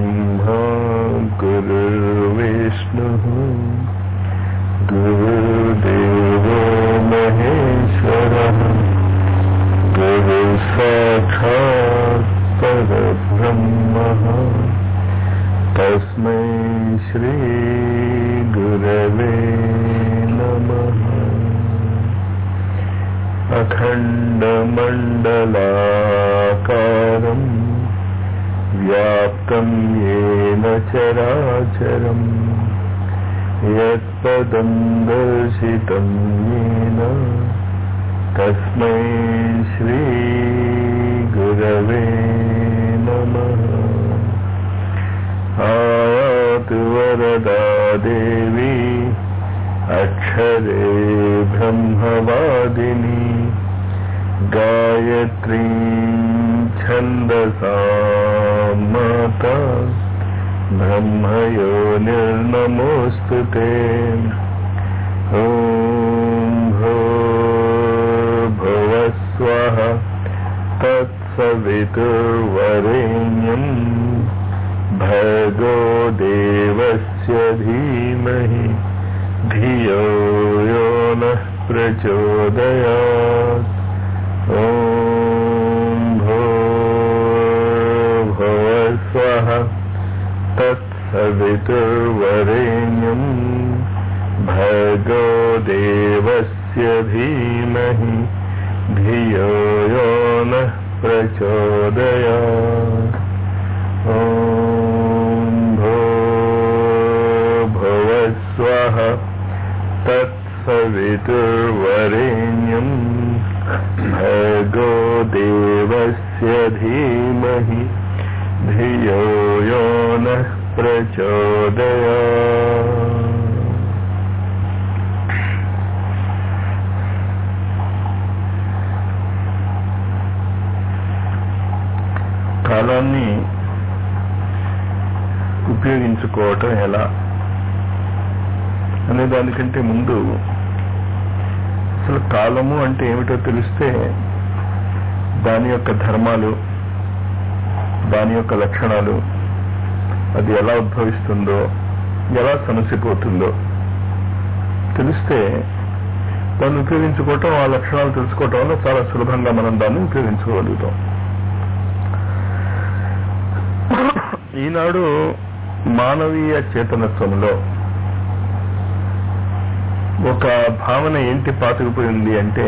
गुरुर्ब्रह्मा गुरुर्विष्णुः गुरुदेवो महेश्वरः गुरुसाक्षात् परब्रह्मः तस्मै श्रीगुरवे नमः अखण्डमण्डलाकारम् व्याप्तं येन चराचरम् यत्पदं दर्शितं येन तस्मै श्रीगुरवे नमः आयातु वरदा देवी अक्षरे ब्रह्मवादिनी गायत्रीं छन्दसा माता ब्रह्मयो निर्नमोऽस्तु ते ॐ भो भुवस्वः तत्सवितुर्वरेण्यम् भर्गो देवस्य धीमहि धियो यो नः प्रचोदयात् ॐ भो भुवस्वः तत्सवितुर्वरेण्यम् भर्गो देवस्य धीमहि धियो यो नः प्रचोदयात् ॐ भो भुवस्वः तत्सवितुर्वरेण्यम् भर्गो देवस्य धीमहि धियो यो नः प्रचोदयात् కాలాన్ని ఉపయోగించుకోవటం ఎలా అనే దానికంటే ముందు అసలు కాలము అంటే ఏమిటో తెలిస్తే దాని యొక్క ధర్మాలు దాని యొక్క లక్షణాలు అది ఎలా ఉద్భవిస్తుందో ఎలా సమసిపోతుందో తెలిస్తే దాన్ని ఉపయోగించుకోవటం ఆ లక్షణాలు తెలుసుకోవటం వల్ల చాలా సులభంగా మనం దాన్ని ఉపయోగించుకోగలుగుతాం ఈనాడు మానవీయ చేతనత్వంలో ఒక భావన ఏంటి పాతుకుపోయింది అంటే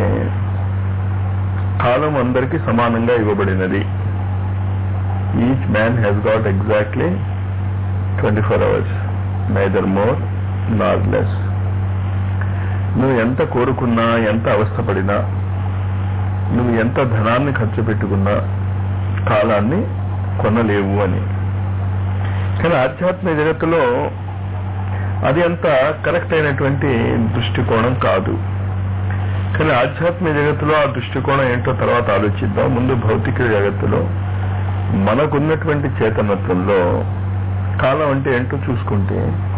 కాలం అందరికీ సమానంగా ఇవ్వబడినది each man has got exactly twenty four hours neither more nor less నువ్వు ఎంత కోరుకున్నా ఎంత అవస్థపడినా నువ్వు ఎంత ధనాన్ని ఖర్చు పెట్టుకున్నా కాలాన్ని కొనలేవు అని కానీ ఆధ్యాత్మిక జగత్తులో అది అంత కరెక్ట్ అయినటువంటి దృష్టికోణం కాదు కానీ ఆధ్యాత్మిక జగత్తులో ఆ దృష్టికోణం ఏంటో తర్వాత ఆలోచిద్దాం ముందు భౌతిక జగత్తులో మనకున్నటువంటి చేతనత్వంలో కాలం అంటే ఏంటో చూసుకుంటే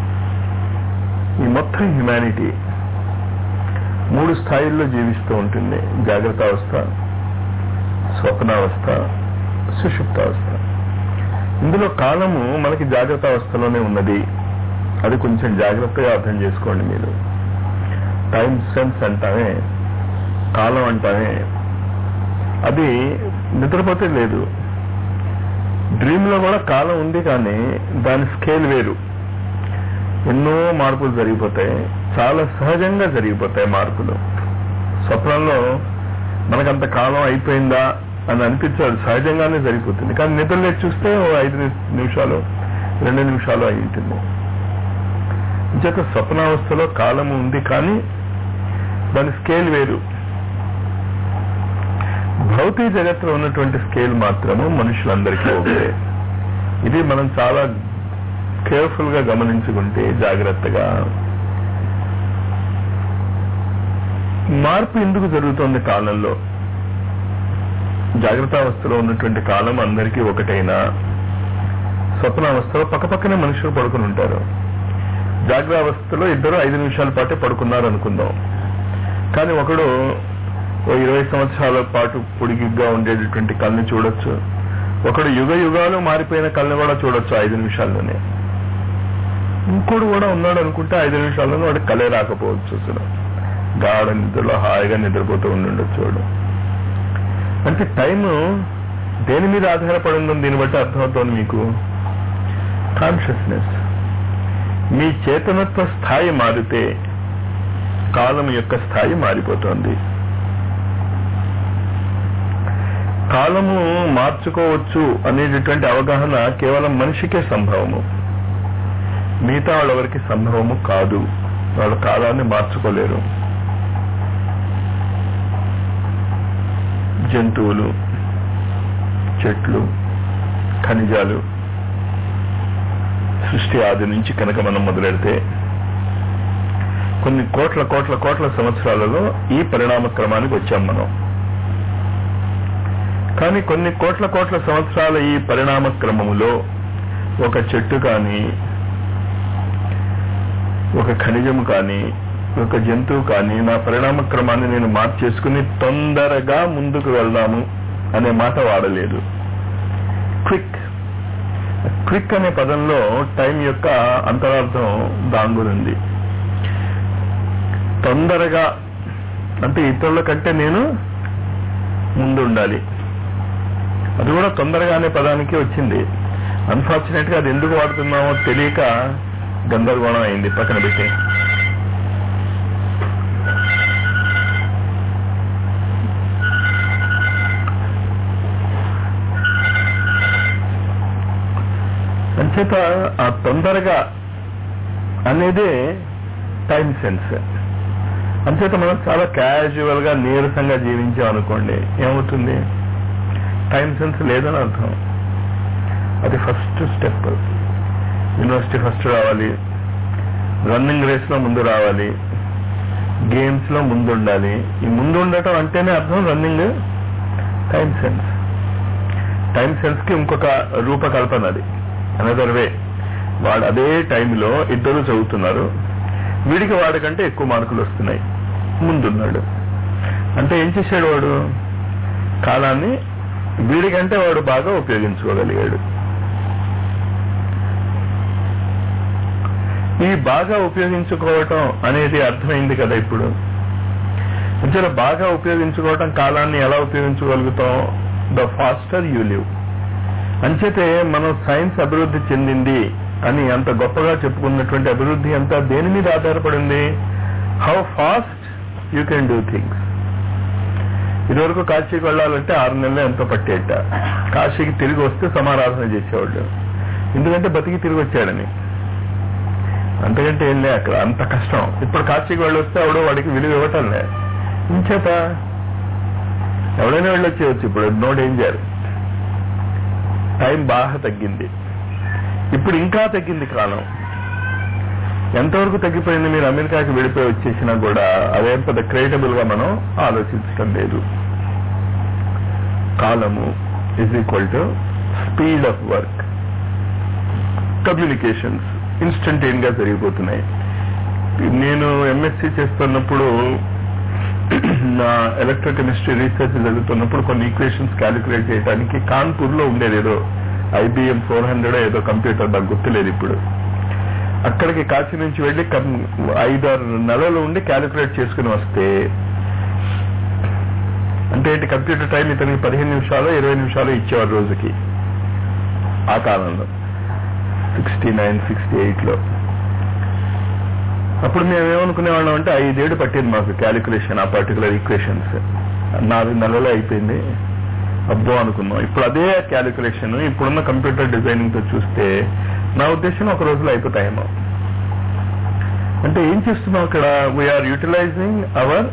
ఈ మొత్తం హ్యుమానిటీ మూడు స్థాయిల్లో జీవిస్తూ ఉంటుంది జాగ్రత్త అవస్థ స్వప్నావస్థ సుషుప్తావస్థ ఇందులో కాలము మనకి జాగ్రత్త అవస్థలోనే ఉన్నది అది కొంచెం జాగ్రత్తగా అర్థం చేసుకోండి మీరు టైం సెన్స్ అంటామే కాలం అంటామే అది నిద్రపోతే లేదు డ్రీమ్ లో కూడా కాలం ఉంది కానీ దాని స్కేల్ వేరు ఎన్నో మార్పులు జరిగిపోతాయి చాలా సహజంగా జరిగిపోతాయి మార్పులు స్వప్నంలో మనకంత కాలం అయిపోయిందా అని అనిపించాడు సహజంగానే జరిగిపోతుంది కానీ నిద్రలే చూస్తే ఓ ఐదు నిమిషాలు రెండు నిమిషాలు అయి ఉంటుంది చేత స్వప్నావస్థలో కాలం ఉంది కానీ దాని స్కేల్ వేరు భౌతిక జగత్తులో ఉన్నటువంటి స్కేల్ మాత్రము మనుషులందరికీ ఒకటే ఇది మనం చాలా కేర్ఫుల్ గా గమనించుకుంటే జాగ్రత్తగా మార్పు ఎందుకు జరుగుతోంది కాలంలో జాగ్రత్త అవస్థలో ఉన్నటువంటి కాలం అందరికీ ఒకటైనా స్వప్నావస్థలో పక్కపక్కనే మనుషులు పడుకుని ఉంటారు జాగ్రత్త అవస్థలో ఇద్దరు ఐదు నిమిషాల పాటే పడుకున్నారు అనుకుందాం కానీ ఒకడు ఓ ఇరవై సంవత్సరాల పాటు పొడిగిగ్గా ఉండేటటువంటి కళ్ళని చూడొచ్చు ఒకడు యుగ యుగాలు మారిపోయిన కళ్ళని కూడా చూడొచ్చు ఐదు నిమిషాల్లోనే ఇంకోడు కూడా ఉన్నాడు అనుకుంటే ఐదు నిమిషాల్లోనే వాడు కలే రాకపోవచ్చు అసలు గాఢ నిద్రలో హాయిగా నిద్రపోతూ ఉండుండొచ్చు వాడు అంటే టైం దేని మీద ఆధారపడి ఉందని దీన్ని బట్టి అర్థమవుతోంది మీకు కాన్షియస్నెస్ మీ చేతనత్వ స్థాయి మారితే కాలం యొక్క స్థాయి మారిపోతుంది కాలము మార్చుకోవచ్చు అనేటటువంటి అవగాహన కేవలం మనిషికే సంభవము మిగతా వాళ్ళెవరికి సంభవము కాదు వాళ్ళ కాలాన్ని మార్చుకోలేరు జంతువులు చెట్లు ఖనిజాలు సృష్టి ఆది నుంచి కనుక మనం మొదలెడితే కొన్ని కోట్ల కోట్ల కోట్ల సంవత్సరాలలో ఈ పరిణామ క్రమానికి వచ్చాం మనం కానీ కొన్ని కోట్ల కోట్ల సంవత్సరాల ఈ పరిణామ క్రమములో ఒక చెట్టు కానీ ఒక ఖనిజము కానీ ఒక జంతువు కానీ నా పరిణామ క్రమాన్ని నేను మార్చేసుకుని తొందరగా ముందుకు వెళ్దాము అనే మాట వాడలేదు క్విక్ క్విక్ అనే పదంలో టైం యొక్క అంతరార్థం దాంగులుంది తొందరగా అంటే ఇతరుల కంటే నేను ముందు ఉండాలి అది కూడా తొందరగా అనే పదానికి వచ్చింది అన్ఫార్చునేట్ గా అది ఎందుకు వాడుతున్నామో తెలియక గందరగోళం అయింది పక్కన పెట్టి అంచేత ఆ తొందరగా అనేదే టైం సెన్స్ అంచేత మనం చాలా క్యాజువల్ గా నీరసంగా జీవించాం అనుకోండి ఏమవుతుంది టైం సెన్స్ లేదని అర్థం అది ఫస్ట్ స్టెప్ యూనివర్సిటీ ఫస్ట్ రావాలి రన్నింగ్ రేస్ లో ముందు రావాలి గేమ్స్ లో ముందు ఉండాలి ఈ ముందు ఉండటం అంటేనే అర్థం running time sense time sense కి ఇంకొక రూపకల్పన అది అనదర్ వే వాడు అదే టైంలో ఇద్దరు చదువుతున్నారు వీడికి వాడికంటే ఎక్కువ మార్కులు వస్తున్నాయి ముందున్నాడు అంటే ఏం చేశాడు వాడు కాలాన్ని వీడికంటే వాడు బాగా ఉపయోగించుకోగలిగాడు ఈ బాగా ఉపయోగించుకోవటం అనేది అర్థమైంది కదా ఇప్పుడు అంటే బాగా ఉపయోగించుకోవటం కాలాన్ని ఎలా ఉపయోగించుకోగలుగుతాం ద ఫాస్టర్ యూ లివ్ అంచేతే మనం సైన్స్ అభివృద్ధి చెందింది అని అంత గొప్పగా చెప్పుకున్నటువంటి అభివృద్ధి అంతా దేని మీద ఆధారపడింది how fast you can do things ఇదివరకు కాశీకి వెళ్ళాలంటే ఆరు నెలలు ఎంతో పట్టేట కాశీకి తిరిగి వస్తే సమారాధన చేసేవాళ్ళు ఎందుకంటే బతికి తిరిగి వచ్చాడని అంతకంటే ఏం లే అక్కడ అంత కష్టం ఇప్పుడు కాశీకి వెళ్ళొస్తే ఎవడో వాడికి విలువ ఇవ్వటం లే ఇంచేత ఎవడైనా వెళ్ళొచ్చేయచ్చు ఇప్పుడు నో డేంజర్ టైం బాగా తగ్గింది ఇప్పుడు ఇంకా తగ్గింది కాలం ఎంతవరకు తగ్గిపోయింది మీరు అమెరికాకి వెళ్ళిపోయి వచ్చేసినా కూడా అదేం పెద్ద క్రియేటబుల్ గా మనం ఆలోచించడం లేదు కాలము is equal to speed of work communications instantaneous గా జరిగిపోతున్నాయి నేను ఎంఎస్సి చేస్తున్నప్పుడు నా ఎలక్ట్రోకెమిస్ట్రీ రీసెర్చ్ జరుగుతున్నప్పుడు కొన్ని ఈక్వేషన్స్ క్యాలిక్యులేట్ చేయడానికి కాన్పూర్ లో ఉండేది ఏదో ఐబిఎం ఫోర్ హండ్రెడ్ ఏదో కంప్యూటర్ నాకు గుర్తులేదు ఇప్పుడు అక్కడికి కాశీ నుంచి వెళ్లి ఐదారు నెలలు ఉండి క్యాలిక్యులేట్ చేసుకుని వస్తే అంటే ఏంటి కంప్యూటర్ టైం ఇతనికి పదిహేను నిమిషాలు ఇరవై నిమిషాలు ఇచ్చేవారు రోజుకి ఆ కాలంలో సిక్స్టీ నైన్ సిక్స్టీ ఎయిట్ లో అప్పుడు మేము ఏమనుకునేవాళ్ళం అంటే ఐదేళ్లు పట్టింది మాకు క్యాలిక్యులేషన్ ఆ పర్టికులర్ ఈక్వేషన్స్ నాలుగు నెలలే అయిపోయింది అబ్బో అనుకున్నాం ఇప్పుడు అదే క్యాలిక్యులేషన్ ఇప్పుడున్న కంప్యూటర్ డిజైనింగ్ తో చూస్తే నా ఉద్దేశం ఒక రోజులో అయిపోతాయేమో అంటే ఏం చేస్తున్నాం అక్కడ we are utilizing our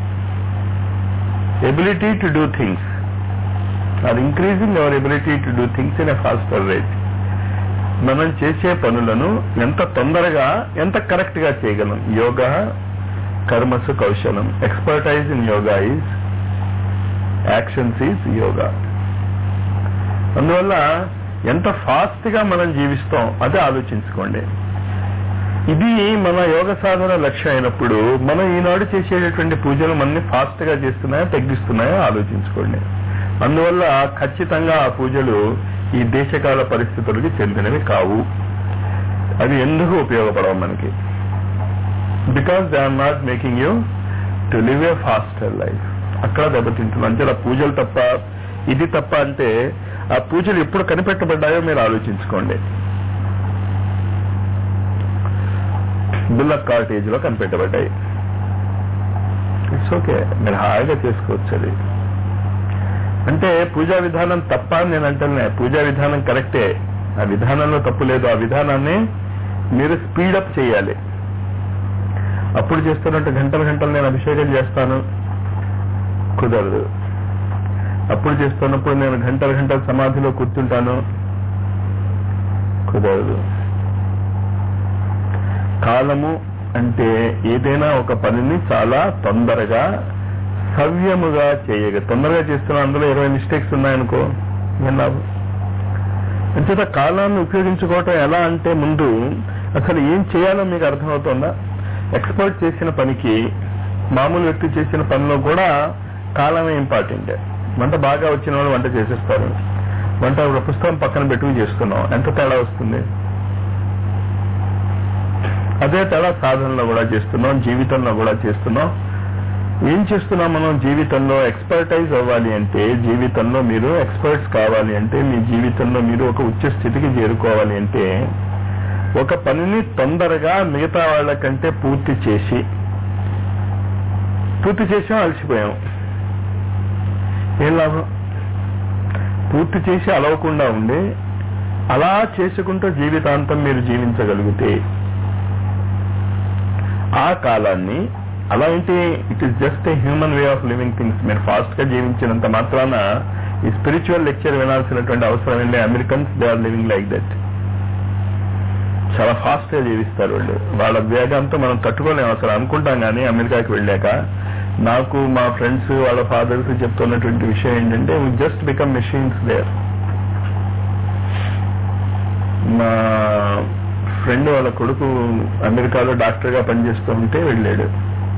ability to do things are increasing our ability to do things in a faster rate మనం చేసే పనులను ఎంత తొందరగా ఎంత కరెక్ట్ గా చేయగలం యోగా కర్మసు కౌశలం expertise in yoga is actions is yoga అందువల్ల ఎంత ఫాస్ట్ గా మనం జీవిస్తాం అదే ఆలోచించుకోండి ఇది మన యోగ సాధన లక్ష్యం అయినప్పుడు మనం ఈనాడు చేసేటటువంటి పూజలు మనని ఫాస్ట్ గా చేస్తున్నాయా తగ్గిస్తున్నాయా ఆలోచించుకోండి అందువల్ల ఖచ్చితంగా ఆ పూజలు ఈ దేశకాల పరిస్థితులకి చెందినవి కావు అవి ఎందుకు ఉపయోగపడవు మనకి because they are not making you to live a faster life అక్కడ దెబ్బతింటున్నాం అంటే ఆ పూజలు తప్ప ఇది తప్ప అంటే ఆ పూజలు ఎప్పుడు కనిపెట్టబడ్డాయో మీరు ఆలోచించుకోండి బుల్లక్ కాటేజ్ లో కనిపెట్టబడ్డాయి ఇట్స్ ఓకే మీరు హాయిగా చేసుకోవచ్చు అది అంటే పూజా విధానం తప్ప అని నేను అంటున్నా పూజా విధానం కరెక్టే ఆ విధానంలో తప్పు లేదు ఆ విధానాన్ని మీరు స్పీడప్ చేయాలి అప్పుడు చేస్తున్నట్టు గంటల గంటలు నేను అభిషేకం చేస్తాను కుదరదు అప్పుడు చేస్తున్నప్పుడు నేను గంటల గంటల సమాధిలో కూర్చుంటాను కుదరదు కాలము అంటే ఏదైనా ఒక పనిని చాలా తొందరగా సవ్యముగా చేయగ తొందరగా చేస్తున్న అందులో ఇరవై మిస్టేక్స్ ఉన్నాయనుకో ఏం లాభం అంచేత కాలాన్ని ఉపయోగించుకోవటం ఎలా అంటే ముందు అసలు ఏం చేయాలో మీకు అర్థమవుతుందా ఎక్స్పర్ట్ చేసిన పనికి మామూలు వ్యక్తి చేసిన పనిలో కూడా కాలమే ఇంపార్టెంట్ వంట బాగా వచ్చిన వాళ్ళు వంట చేసేస్తారు వంట ఒక పుస్తకం పక్కన పెట్టుకుని చేస్తున్నాం ఎంత తేడా వస్తుంది అదే తేడా సాధనలో కూడా చేస్తున్నాం జీవితంలో కూడా చేస్తున్నాం ఏం చేస్తున్నాం మనం జీవితంలో ఎక్స్పర్టైజ్ అవ్వాలి అంటే జీవితంలో మీరు ఎక్స్పర్ట్స్ కావాలి అంటే మీ జీవితంలో మీరు ఒక ఉచ్చ స్థితికి చేరుకోవాలి అంటే ఒక పనిని తొందరగా మిగతా వాళ్ళకంటే పూర్తి చేసి పూర్తి చేసాం అలసిపోయాం ఏం లాభం పూర్తి చేసి అలవకుండా ఉండి అలా చేసుకుంటూ జీవితాంతం మీరు జీవించగలిగితే ఆ కాలాన్ని అలా ఏంటి it is just a human way of living things మీరు ఫాస్ట్ గా జీవించినంత మాత్రాన ఈ స్పిరిచువల్ లెక్చర్ వినాల్సినటువంటి అవసరం ఏంటి Americans they are living like that చాలా ఫాస్ట్ గా జీవిస్తారు వాళ్ళు వాళ్ళ వేగంతో మనం తట్టుకోలేము అసలు అనుకుంటాం కానీ అమెరికాకి వెళ్ళాక నాకు మా ఫ్రెండ్స్ వాళ్ళ ఫాదర్స్ చెప్తున్నటువంటి విషయం ఏంటంటే జస్ట్ బికమ్ మెషిన్స్ దేర్ మా ఫ్రెండ్ వాళ్ళ కొడుకు అమెరికాలో డాక్టర్ గా పనిచేస్తూ ఉంటే వెళ్ళాడు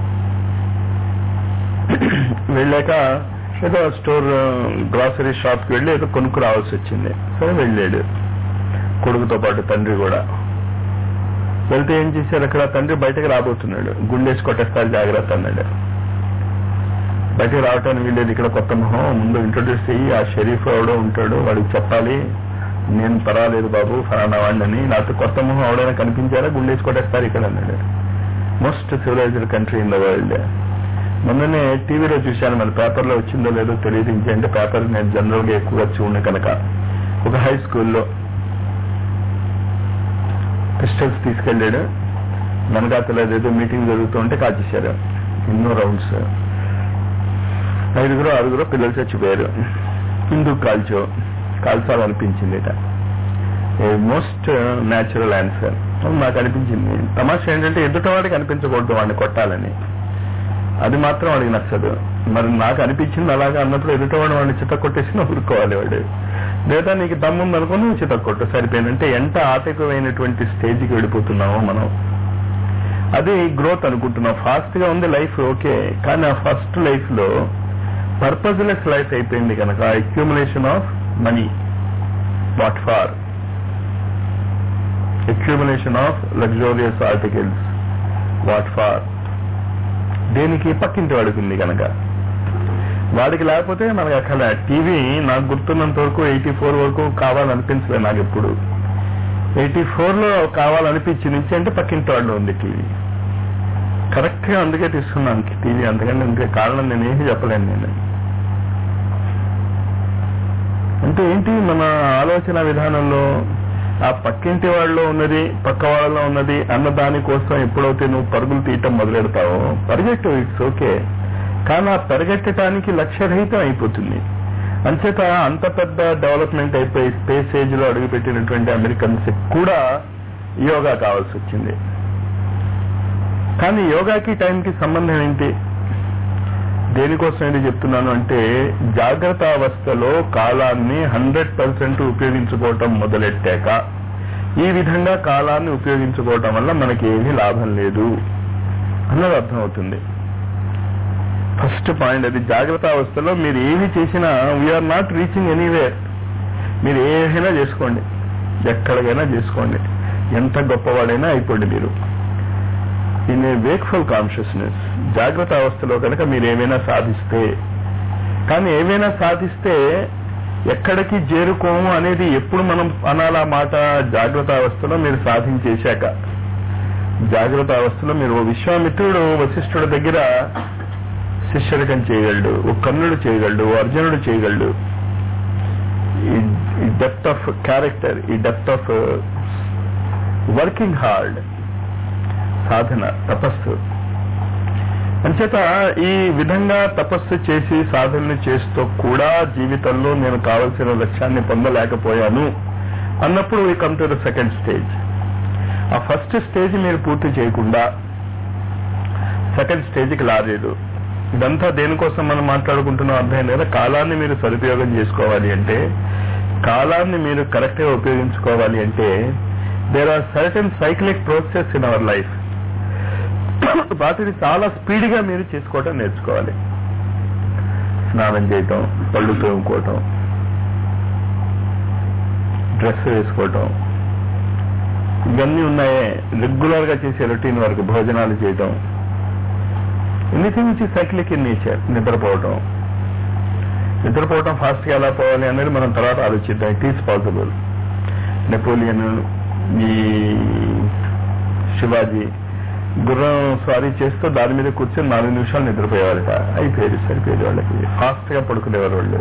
వెళ్ళాక ఏదో స్టోర్ గ్రాసరీ షాప్ కి వెళ్ళి ఏదో కొనుక్కు రావాల్సి వచ్చింది సరే వెళ్ళాడు కొడుకుతో పాటు తండ్రి కూడా వెళ్తే ఏం చేశారు అక్కడ తండ్రి బయటకు రాబోతున్నాడు గుండేసి కొట్టేస్తారు జాగ్రత్త అన్నాడు బయటకు రావటానికి వీళ్ళేది ఇక్కడ కొత్త మొహం ముందు ఇంట్రొడ్యూస్ చెయ్యి ఆ షరీఫ్ ఎవడో ఉంటాడు వాడికి చెప్పాలి నేను పర్వాలేదు బాబు ఫలానా వాడిని నాతో కొత్త మొహం ఎవడైనా కనిపించారా గుండేసి కొట్టేస్తారు ఇక్కడ అన్నాడు most civilized country in the world మొన్ననే టీవీలో చూశాను మన పేపర్లో వచ్చిందో లేదో తెలియదు ఇంకేంటే పేపర్ నేను జనరల్ గా ఎక్కువగా చూడను కనుక ఒక హై స్కూల్లో పిస్టల్స్ తీసుకెళ్లాడు వెనకాతల ఏదో మీటింగ్ జరుగుతుంటే కాల్చేశారు ఎన్నో రౌండ్స్ ఐదుగురు ఆరుగురు పిల్లలు చచ్చిపోయారు ఎందుకు కాల్చో కాల్చాలనిపించింది మోస్ట్ న్యాచురల్ ఆన్సర్ నాకు అనిపించింది తమాషా ఏంటంటే ఎదుటవాడికి అనిపించకూడదు వాడిని కొట్టాలని అది మాత్రం వాడికి నచ్చదు మరి నాకు అనిపించింది అలాగా అన్నప్పుడు ఎదుటవాడు వాడిని చిత్త కొట్టేసి ఊరుకోవాలి వాడు లేదా నీకు దమ్ముంది అనుకుని నువ్వు చిత్త కొట్టు సరిపోయిందంటే ఎంత ఆటకమైనటువంటి స్టేజ్కి వెళ్ళిపోతున్నామో మనం అది గ్రోత్ అనుకుంటున్నాం ఫాస్ట్ గా ఉంది లైఫ్ ఓకే కానీ ఆ ఫస్ట్ లైఫ్ లో పర్పజ్లెస్ లైఫ్ అయిపోయింది కనుక accumulation of money what for accumulation of luxurious articles what for దేనికి పక్కింటి వాడికి ఉంది కనుక వాడికి లేకపోతే మనకి అక్కడ టీవీ నాకు గుర్తున్నంత వరకు ఎయిటీ ఫోర్ వరకు కావాలనిపించలేదు నాకు ఎప్పుడు ఎయిటీ ఫోర్ లో కావాలనిపించి నుంచి అంటే పక్కింటి వాళ్ళు ఉంది టీవీ కరెక్ట్ గా అందుకే తీసుకున్నాను టీవీ అంతకంటే ఇంకే కారణం నేను ఏమీ చెప్పలేను నేను అంటే ఏంటి మన ఆలోచన విధానంలో ఆ పక్కింటి వాళ్ళలో ఉన్నది పక్క వాళ్ళలో ఉన్నది అన్న దానికోసం ఎప్పుడైతే నువ్వు పరుగులు తీయటం మొదలెడతావో పరిగెట్టు ఇట్స్ ఓకే కానీ ఆ పరిగెట్టడానికి లక్ష్యరహితం అయిపోతుంది అంచేత అంత పెద్ద డెవలప్మెంట్ అయిపోయి స్పేస్ ఏజ్ లో అడుగుపెట్టినటువంటి అమెరికన్స్ కూడా యోగా కావాల్సి వచ్చింది కానీ యోగాకి టైంకి సంబంధం ఏంటి దేనికోసం ఏంటి చెప్తున్నాను అంటే జాగ్రత్త అవస్థలో కాలాన్ని హండ్రెడ్ పర్సెంట్ ఉపయోగించుకోవటం మొదలెట్టాక ఈ విధంగా కాలాన్ని ఉపయోగించుకోవటం వల్ల మనకి ఏమీ లాభం లేదు అన్నది అర్థమవుతుంది ఫస్ట్ పాయింట్ అది జాగ్రత్త అవస్థలో మీరు ఏమి చేసినా వీఆర్ నాట్ రీచింగ్ ఎనీవేర్ మీరు ఏదైనా చేసుకోండి ఎక్కడికైనా చేసుకోండి ఎంత గొప్పవాడైనా అయిపోండి మీరు ఇన్ ఏ వేక్ఫుల్ కాన్షియస్నెస్ జాగ్రత్త అవస్థలో కనుక మీరు ఏమైనా సాధిస్తే కానీ ఏమైనా సాధిస్తే ఎక్కడికి చేరుకోము అనేది ఎప్పుడు మనం అనాలా మాట జాగ్రత్త అవస్థలో మీరు సాధించేశాక జాగ్రత్త అవస్థలో మీరు ఓ విశ్వామిత్రుడు వశిష్ఠుడి దగ్గర శిష్యరికం చేయగలడు ఓ కర్ణుడు చేయగలడు ఓ అర్జునుడు చేయగలడు ఈ డెప్త్ ఆఫ్ క్యారెక్టర్ ఈ డెప్త్ ఆఫ్ వర్కింగ్ హార్డ్ సాధన తపస్సు అంచేత ఈ విధంగా తపస్సు చేసి సాధనలు చేస్తూ కూడా జీవితంలో నేను కావలసిన లక్ష్యాన్ని పొందలేకపోయాను అన్నప్పుడు we come to the second stage ఆ ఫస్ట్ స్టేజ్ మీరు పూర్తి చేయకుండా సెకండ్ స్టేజ్కి రాలేదు ఇదంతా దేనికోసం మనం మాట్లాడుకుంటున్నాం అర్థం లేదా కాలాన్ని మీరు సదుపయోగం చేసుకోవాలి అంటే కాలాన్ని మీరు కరెక్ట్ గా ఉపయోగించుకోవాలి అంటే there are certain cyclic process in our life వాటిని చాలా స్పీడ్గా మీరు చేసుకోవటం నేర్చుకోవాలి స్నానం చేయటం పళ్ళు తోముకోవటం డ్రెస్ వేసుకోవటం ఇవన్నీ ఉన్నాయే రెగ్యులర్ గా చేసే రొటీన్ వరకు భోజనాలు చేయటం anything which cyclic in nature నిద్రపోవటం నిద్రపోవటం ఫాస్ట్ గా ఎలా పోవాలి అనేది మనం తర్వాత ఆలోచిద్దాం ఇట్ ఈస్ పాసిబుల్ నెపోలియన్ ఈ శివాజీ గుర్రం స్వారీ చేస్తూ దాని మీద కూర్చొని నాలుగు నిమిషాలు నిద్రపోయేవారట అయిపోయేది సరిపోయేది వాళ్ళకి ఫాస్ట్ గా పడుకునేవారు వాళ్ళు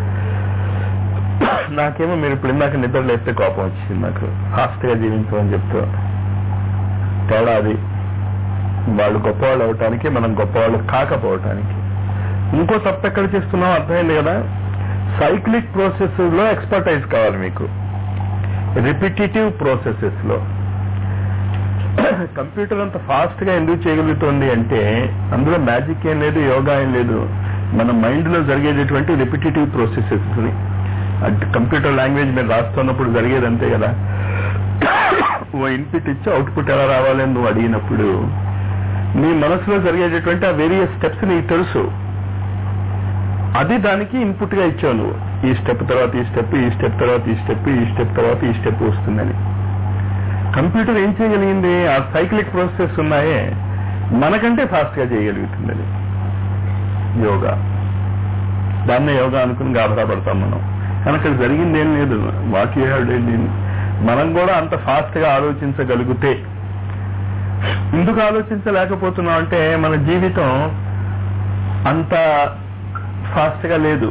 నాకేమో మీరు ఇప్పుడు ఇందాక నిద్ర లేస్తే కోపం వచ్చింది నాకు ఫాస్ట్ గా జీవించమని చెప్తూ తేడా అది వాళ్ళు గొప్పవాళ్ళు అవటానికి మనం గొప్పవాళ్ళు కాకపోవటానికి ఇంకో తప్పు ఎక్కడ చేస్తున్నాం అర్థమైంది కదా సైక్లిక్ ప్రాసెస్ లో ఎక్స్పర్టైజ్ కావాలి మీకు రిపిటేటివ్ ప్రాసెసెస్ లో కంప్యూటర్ అంత ఫాస్ట్ గా ఎందుకు చేయగలుగుతోంది అంటే అందులో మ్యాజిక్ ఏం లేదు యోగా ఏం లేదు మన మైండ్ లో జరిగేటటువంటి రిపిటేటివ్ ప్రాసెసెస్ కంప్యూటర్ లాంగ్వేజ్ మీరు రాస్తున్నప్పుడు జరిగేది అంతే కదా ఓ ఇన్పుట్ ఇచ్చి అవుట్పుట్ ఎలా రావాలని నువ్వు అడిగినప్పుడు నీ మనసులో జరిగేటటువంటి ఆ వేరియస్ స్టెప్స్ నీకు తెలుసు అది దానికి ఇన్పుట్ గా ఇచ్చావు నువ్వు ఈ స్టెప్ తర్వాత ఈ స్టెప్ ఈ స్టెప్ తర్వాత ఈ స్టెప్ ఈ స్టెప్ తర్వాత ఈ స్టెప్ వస్తుందని కంప్యూటర్ ఏం చేయగలిగింది ఆ సైక్లిక్ ప్రాసెస్ ఉన్నాయే మనకంటే ఫాస్ట్ గా చేయగలుగుతుంది అది యోగా దాన్నే యోగా అనుకుని గాబరా పడతాం మనం కానీ అక్కడ జరిగింది ఏం లేదు వాట్ యూ హ్యావ్ మనం కూడా అంత ఫాస్ట్ గా ఆలోచించగలిగితే ఎందుకు ఆలోచించలేకపోతున్నాం అంటే మన జీవితం అంత ఫాస్ట్ గా లేదు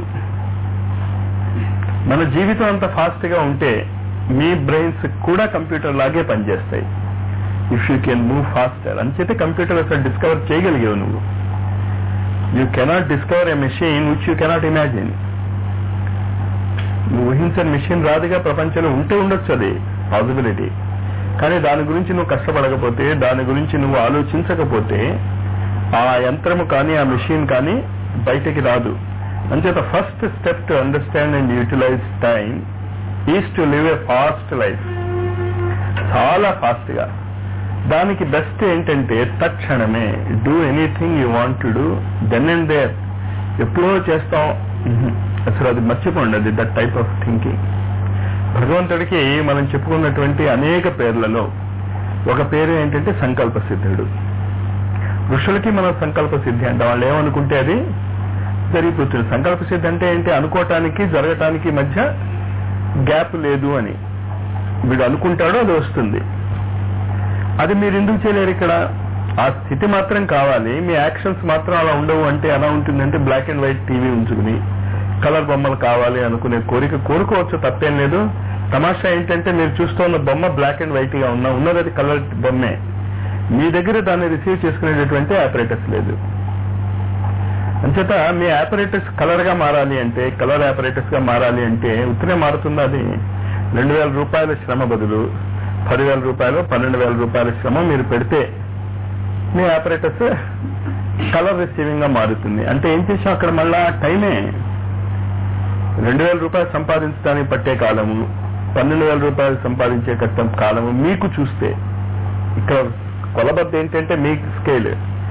మన జీవితం అంత ఫాస్ట్ గా ఉంటే మీ బ్రెయిన్స్ కూడా కంప్యూటర్ లాగే పనిచేస్తాయి if you can move faster అంచేతే కంప్యూటర్ అసలు డిస్కవర్ చేయగలిగావు నువ్వు you cannot discover a machine which you cannot imagine నువ్వు ఊహించని మెషిన్ రాదుగా ప్రపంచంలో ఉంటే ఉండొచ్చు అది పాసిబిలిటీ కానీ దాని గురించి నువ్వు కష్టపడకపోతే దాని గురించి నువ్వు ఆలోచించకపోతే ఆ యంత్రము కానీ ఆ మెషిన్ కానీ బయటికి రాదు అంచేత first step to understand and utilize time is to live a fast life చాలా ఫాస్ట్ గా దానికి బెస్ట్ ఏంటంటే తక్షణమే do anything you want to do then and there ఎప్పుడో చేస్తాం అసలు అది మర్చిపోండి అది దట్ టైప్ ఆఫ్ థింకింగ్ భగవంతుడికి మనం చెప్పుకున్నటువంటి అనేక పేర్లలో ఒక పేరు ఏంటంటే సంకల్ప సిద్ధుడు ఋషులకి మనం సంకల్ప సిద్ధి అంటే వాళ్ళు ఏమనుకుంటే అది జరిగిపోతుంది సంకల్ప సిద్ధి అంటే ఏంటి అనుకోవటానికి జరగటానికి మధ్య గ్యాప్ లేదు అని వీడు అనుకుంటాడో అది వస్తుంది అది మీరు ఎందుకు చేయలేరు ఇక్కడ ఆ స్థితి మాత్రం కావాలి మీ యాక్షన్స్ మాత్రం అలా ఉండవు అంటే ఎలా ఉంటుందంటే బ్లాక్ అండ్ వైట్ టీవీ ఉంచుకుని కలర్ బొమ్మలు కావాలి అనుకునే కోరిక కోరుకోవచ్చు తప్పేం లేదు తమాషా ఏంటంటే మీరు చూస్తున్న బొమ్మ బ్లాక్ అండ్ వైట్ గా ఉన్నా ఉన్నది అది కలర్ బొమ్మే మీ దగ్గర దాన్ని రిసీవ్ చేసుకునేటటువంటి ఆపరేటర్స్ లేదు అంచేత మీ ఆపరేటర్స్ కలర్ గా మారాలి అంటే కలర్ ఆపరేటర్స్ గా మారాలి అంటే ఉత్తరే మారుతుంది అది రెండు వేల రూపాయల శ్రమ బదులు పదివేల రూపాయలు పన్నెండు వేల రూపాయల శ్రమ మీరు పెడితే మీ ఆపరేటర్స్ కలర్ రిసీవింగ్ గా మారుతుంది అంటే ఏం చేసాం అక్కడ మళ్ళా టైమే రెండు వేల రూపాయలు సంపాదించడానికి పట్టే కాలము పన్నెండు వేల రూపాయలు సంపాదించే కట్టం కాలము మీకు చూస్తే ఇక్కడ కొలబద్ద ఏంటంటే మీ స్కేల్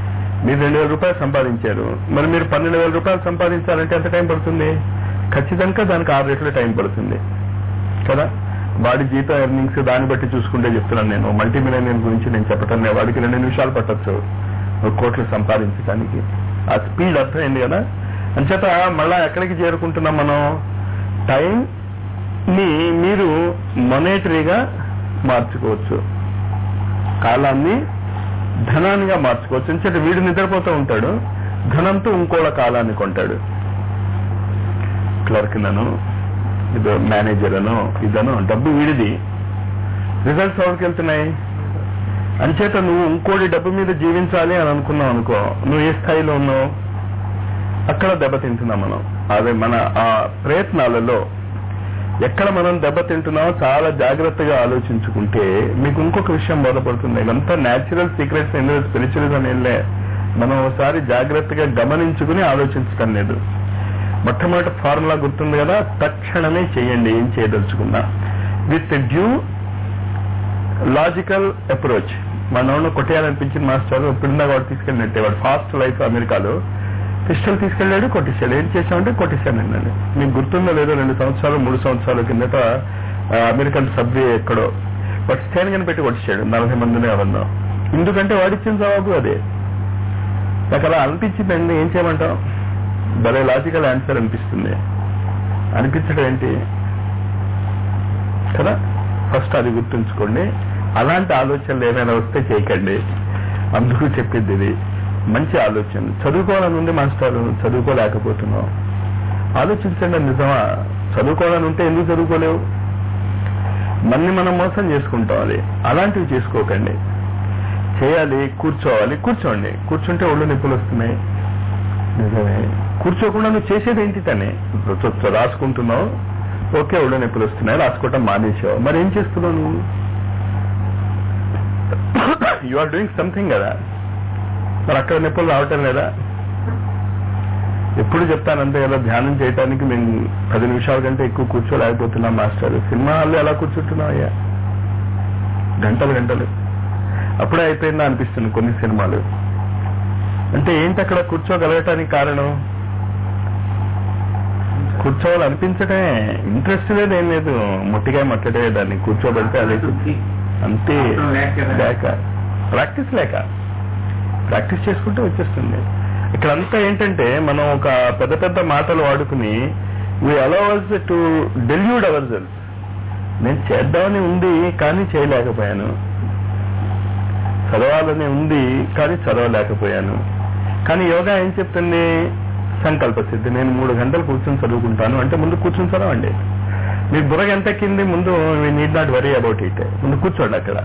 మీరు రెండు వేల రూపాయలు సంపాదించారు మరి మీరు పన్నెండు వేల రూపాయలు సంపాదించాలంటే ఎంత టైం పడుతుంది ఖచ్చితంగా దానికి ఆరు రెట్లు టైం పడుతుంది కదా వాడి జీతం ఎర్నింగ్స్ దాన్ని బట్టి చూసుకుంటే చెప్తున్నాను నేను మల్టీ మిలియన్ గురించి నేను చెప్పటం లేదు వాడికి రెండు నిమిషాలు పట్టచ్చు కోట్లు సంపాదించడానికి ఆ స్పీడ్ అర్థమైంది కదా అంచేత మళ్ళా ఎక్కడికి చేరుకుంటున్నాం మనం టైం ని మీరు మొనేటరీగా మార్చుకోవచ్చు కాలాన్ని ధనానిగా మార్చుకోవచ్చు అంచేత వీడు నిద్రపోతూ ఉంటాడు ధనంతో ఇంకోళ్ళ కాలాన్ని కొంటాడు క్లర్క్ నను ఇదో మేనేజర్ అనో ఇదనో డబ్బు వీడిది రిజల్ట్స్ ఎవరికి వెళ్తున్నాయి అంచేత నువ్వు ఇంకోటి డబ్బు మీద జీవించాలి అని అనుకున్నావు అనుకో నువ్వు ఏ స్థాయిలో ఉన్నావు అక్కడ దెబ్బతింటున్నాం మనం అదే మన ఆ ప్రయత్నాలలో ఎక్కడ మనం దెబ్బతింటున్నామో చాలా జాగ్రత్తగా ఆలోచించుకుంటే మీకు ఇంకొక విషయం బోధపడుతుంది ఇదంతా న్యాచురల్ సీక్రెట్స్ ఎందుకు స్పిరిచువలిజం ఏంలే మనం ఒకసారి జాగ్రత్తగా గమనించుకుని ఆలోచించటం లేదు మొట్టమొదటి ఫార్ములా గుర్తుంది కదా తక్షణమే చేయండి ఏం చేయదలుచుకున్నా విత్ డ్యూ లాజికల్ అప్రోచ్ మన కొట్టేయాలనిపించిన మాస్టర్ ఇప్పుడున్నా వాడు తీసుకెళ్ళినట్టే వాడు ఫాస్ట్ లైఫ్ అమెరికాలో పిస్టల్ తీసుకెళ్ళాడు కొట్టేశాడు ఏం చేశామంటే కొట్టేశాను నేను మీకు గుర్తుందో లేదో రెండు సంవత్సరాలు మూడు సంవత్సరాల కిందట ఆ, అమెరికన్ సబ్వే ఎక్కడో వాడు స్టాండ్ కని పెట్టి కొట్టేశాడు నలభై మందిని ఎవరినో ఎందుకంటే వాడిచ్చిన జవాబు అదే నాకు అలా అనిపించిందండి ఏం చేయమంటాం భలే లాజికల్ ఆన్సర్ అనిపిస్తుంది అనిపించడం ఏంటి కదా ఫస్ట్ అది గుర్తుంచుకోండి అలాంటి ఆలోచనలు ఏమైనా వస్తే చేయకండి అందుకు చెప్పింది ఇది మంచి ఆలోచన చదువుకోవాలని ఉంది మాస్టర్ చదువుకోలేకపోతున్నావు ఆలోచించండి అది నిజమా చదువుకోవాలని ఉంటే ఎందుకు చదువుకోలేవు మన్ని మనం మోసం చేసుకుంటాం అది అలాంటివి చేసుకోకండి చేయాలి కూర్చోవాలి కూర్చోండి కూర్చుంటే ఒళ్ళు నొప్పులు వస్తున్నాయి నిజమే కూర్చోకుండా నువ్వు చేసేది ఏంటి తనే ఇప్పుడు చొ- చొ- రాసుకుంటున్నావు ఓకే ఒళ్ళు నొప్పులు వస్తున్నాయి రాసుకోవటం మానేసావు మరి ఏం చేస్తున్నావు నువ్వు యు ఆర్ డూయింగ్ సంథింగ్ కదా మరి అక్కడ నొప్పులు రావటం లేదా ఎప్పుడు చెప్తాను అంతే కదా ధ్యానం చేయడానికి మేము పది నిమిషాల కంటే ఎక్కువ కూర్చోలేకపోతున్నాం మాస్టర్ సినిమా హాల్లో ఎలా కూర్చుంటున్నాం అయ్యా గంటలు గంటలు అప్పుడే అయిపోయిందా అనిపిస్తుంది కొన్ని సినిమాలు అంటే ఏంటి అక్కడ కూర్చోగలగటానికి కారణం కూర్చోవాలి అనిపించడమే ఇంట్రెస్ట్ లేదు ఏం లేదు మొట్టిగా మట్టడే దాన్ని కూర్చోబెడితే అదే కూర్చో- అంతే లేక ప్రాక్టీస్ లేక ప్రాక్టీస్ చేసుకుంటే వచ్చేస్తుంది ఇక్కడ అంతా ఏంటంటే మనం ఒక పెద్ద పెద్ద మాటలు వాడుకుని we allow ours to delude our నేను చేద్దామని ఉంది కానీ చేయలేకపోయాను చదవాలని ఉంది కానీ చదవలేకపోయాను కానీ యోగా ఏం చెప్తుంది సంకల్ప సిద్ధి నేను మూడు గంటలు కూర్చొని చదువుకుంటాను అంటే ముందు కూర్చొని చదవండి మీ బుర్ర ఎంత ఎక్కింది ముందు need not worry about it ముందు కూర్చోండి అక్కడ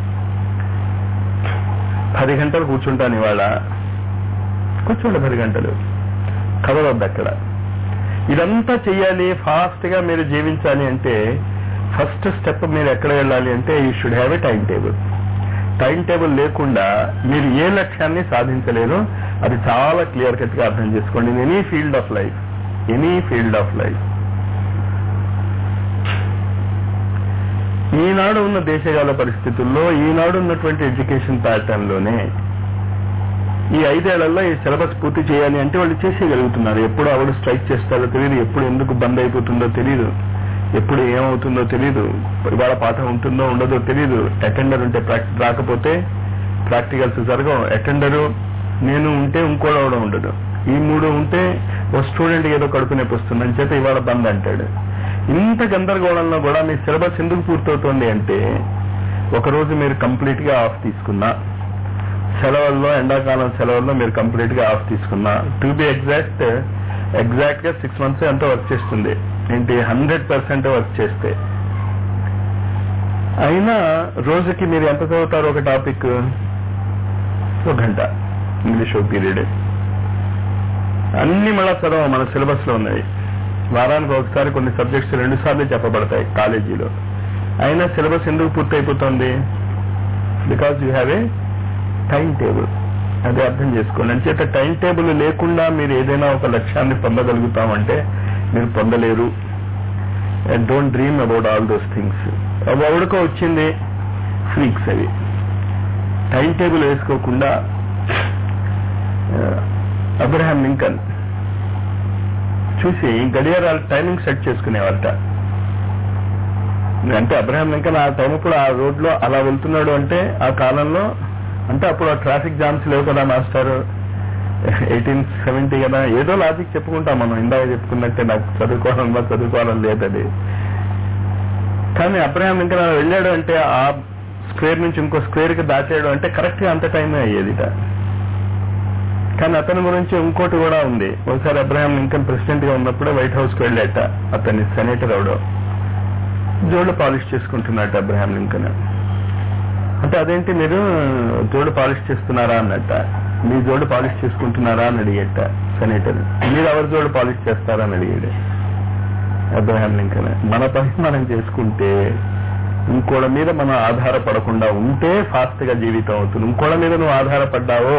పది గంటలు కూర్చుంటాను ఇవాళ కూర్చోండి పది గంటలు కదలొద్దు అక్కడ ఇదంతా చెయ్యాలి ఫాస్ట్ గా మీరు జీవించాలి అంటే ఫస్ట్ స్టెప్ మీరు ఎక్కడ వెళ్ళాలి అంటే you should have a time table time table లేకుండా మీరు ఏ లక్ష్యాన్ని సాధించలేరు అది చాలా క్లియర్ కట్ గా అర్థం చేసుకోండి any field of life any field of life ఈనాడు ఉన్న దేశకాల పరిస్థితుల్లో ఈనాడు ఉన్నటువంటి ఎడ్యుకేషన్ ప్యాటర్న్ లోనే ఈ ఐదేళ్లలో ఈ సిలబస్ పూర్తి చేయాలి అంటే వాళ్ళు చేసేయగలుగుతున్నారు ఎప్పుడు ఆవిడ స్ట్రైక్ చేస్తారో తెలియదు ఎప్పుడు ఎందుకు బంద్ అయిపోతుందో తెలియదు ఎప్పుడు ఏమవుతుందో తెలియదు ఇవాళ పాఠం ఉంటుందో ఉండదో తెలియదు అటెండర్ ఉంటే ప్రాక్టి రాకపోతే ప్రాక్టికల్స్ జరగవు అటెండరు నేను ఉంటే ఇంకోడవడ ఉండదు ఈ మూడు ఉంటే ఓ స్టూడెంట్ ఏదో కడుపు నొప్పి వస్తుంది అని చేత ఇవాళ బంద్ అంటాడు ఇంత గందరగోళంలో కూడా మీ సిలబస్ ఎందుకు పూర్తవుతోంది అంటే ఒకరోజు మీరు కంప్లీట్ గా ఆఫ్ తీసుకున్నా సెలవుల్లో ఎండాకాలం సెలవుల్లో మీరు కంప్లీట్ గా ఆఫ్ తీసుకున్నా టు బి ఎగ్జాక్ట్ ఎగ్జాక్ట్ గా సిక్స్ మంత్స్ ఎంతో వర్క్ చేస్తుంది ఏంటి హండ్రెడ్ పర్సెంట్ వర్క్ చేస్తే అయినా రోజుకి మీరు ఎంత చదువుతారు ఒక టాపిక్ ఒక గంట ఇంగ్లీష్ ఒక పీరియడ్ అన్ని మళ్ళా చదవ మన సిలబస్ లో ఉన్నాయి వారానికి ఒకసారి కొన్ని సబ్జెక్ట్స్ రెండు సార్లు చెప్పబడతాయి కాలేజీలో అయినా సిలబస్ ఎందుకు పూర్తయిపోతుంది because you have a time table అదే అర్థం చేసుకోండి అంచేత టైం టేబుల్ లేకుండా మీరు ఏదైనా ఒక లక్ష్యాన్ని పొందగలుగుతామంటే మీరు పొందలేరు don't dream about all those things అవి ఎవడికో వచ్చింది ఫ్రీక్స్ అవి టైం టేబుల్ వేసుకోకుండా అబ్రహాం లింకన్ చూసి గడియారాలు టైమింగ్ సెట్ చేసుకునేవారట అంటే అబ్రహాం లింకన్ ఆ టైం ఇప్పుడు ఆ రోడ్ లో అలా వెళ్తున్నాడు అంటే ఆ కాలంలో అంటే అప్పుడు ఆ ట్రాఫిక్ జామ్స్ లేవు కదా మాస్టర్ ఎయిటీన్ సెవెంటీ కదా ఏదో లాజిక్ చెప్పుకుంటాం మనం ఇందాక చెప్పుకున్నట్టే నాకు చదువుకోవాలన్నా చదువుకోవాలని లేదది కానీ అబ్రహాం లింకన్ అలా వెళ్ళాడు అంటే ఆ స్క్వేర్ నుంచి ఇంకో స్క్వేర్ కి దాచాడు అంటే కరెక్ట్ గా అంత టైమే అయ్యేదిట కానీ అతని గురించి ఇంకోటి కూడా ఉంది ఒకసారి అబ్రహాం లింకన్ ప్రెసిడెంట్ గా ఉన్నప్పుడు వైట్ హౌస్ కి వెళ్ళాట అతన్ని సెనేటర్ అవడం జోళ్ళు పాలిష్ చేసుకుంటున్నట్టు అబ్రహాం లింకన్ అంటే అదేంటి మీరు జోడు పాలిష్ చేస్తున్నారా అన్నట్ట మీ జోడు పాలిష్ చేసుకుంటున్నారా అని అడిగేట సెనేటర్ మీరు ఎవరి జోడు పాలిష్ చేస్తారా అని అడిగాడు అబ్రహాం లింకన్ మన పని మనం చేసుకుంటే ఇంకోళ్ళ మీద మనం ఆధారపడకుండా ఉంటే ఫాస్ట్ గా జీవితం అవుతుంది ఇంకోళ్ళ మీద నువ్వు ఆధారపడ్డావో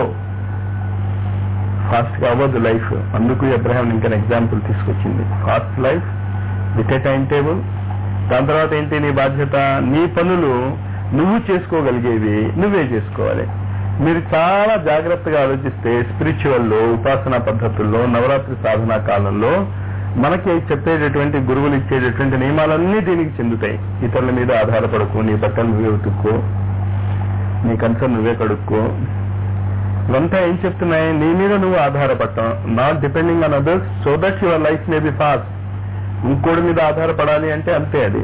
ఫాస్ట్ గా అవ్వదు లైఫ్ అందుకు అబ్రహాం లింకన్ ఎగ్జాంపుల్ తీసుకొచ్చింది fast life with a time table దాని తర్వాత ఏంటి నీ బాధ్యత నీ పనులు నువ్వు చేసుకోగలిగేవి నువ్వే చేసుకోవాలి మీరు చాలా జాగ్రత్తగా ఆలోచిస్తే స్పిరిచువల్లో ఉపాసనా పద్ధతుల్లో నవరాత్రి సాధనా కాలంలో మనకి చెప్పేటటువంటి గురువులు ఇచ్చేటటువంటి నియమాలన్నీ దీనికి చెందుతాయి ఇతరుల మీద ఆధారపడకు నీ బట్టలు నువ్వే ఉతుక్కో నీ కన్సర్న్ నువ్వే కడుక్కో ఇవంతా ఏం చెప్తున్నాయి నీ మీద నువ్వు ఆధారపడటం not depending on others so that your life may be fast ఇంకోటి మీద ఆధారపడాలి అంటే అంతే అది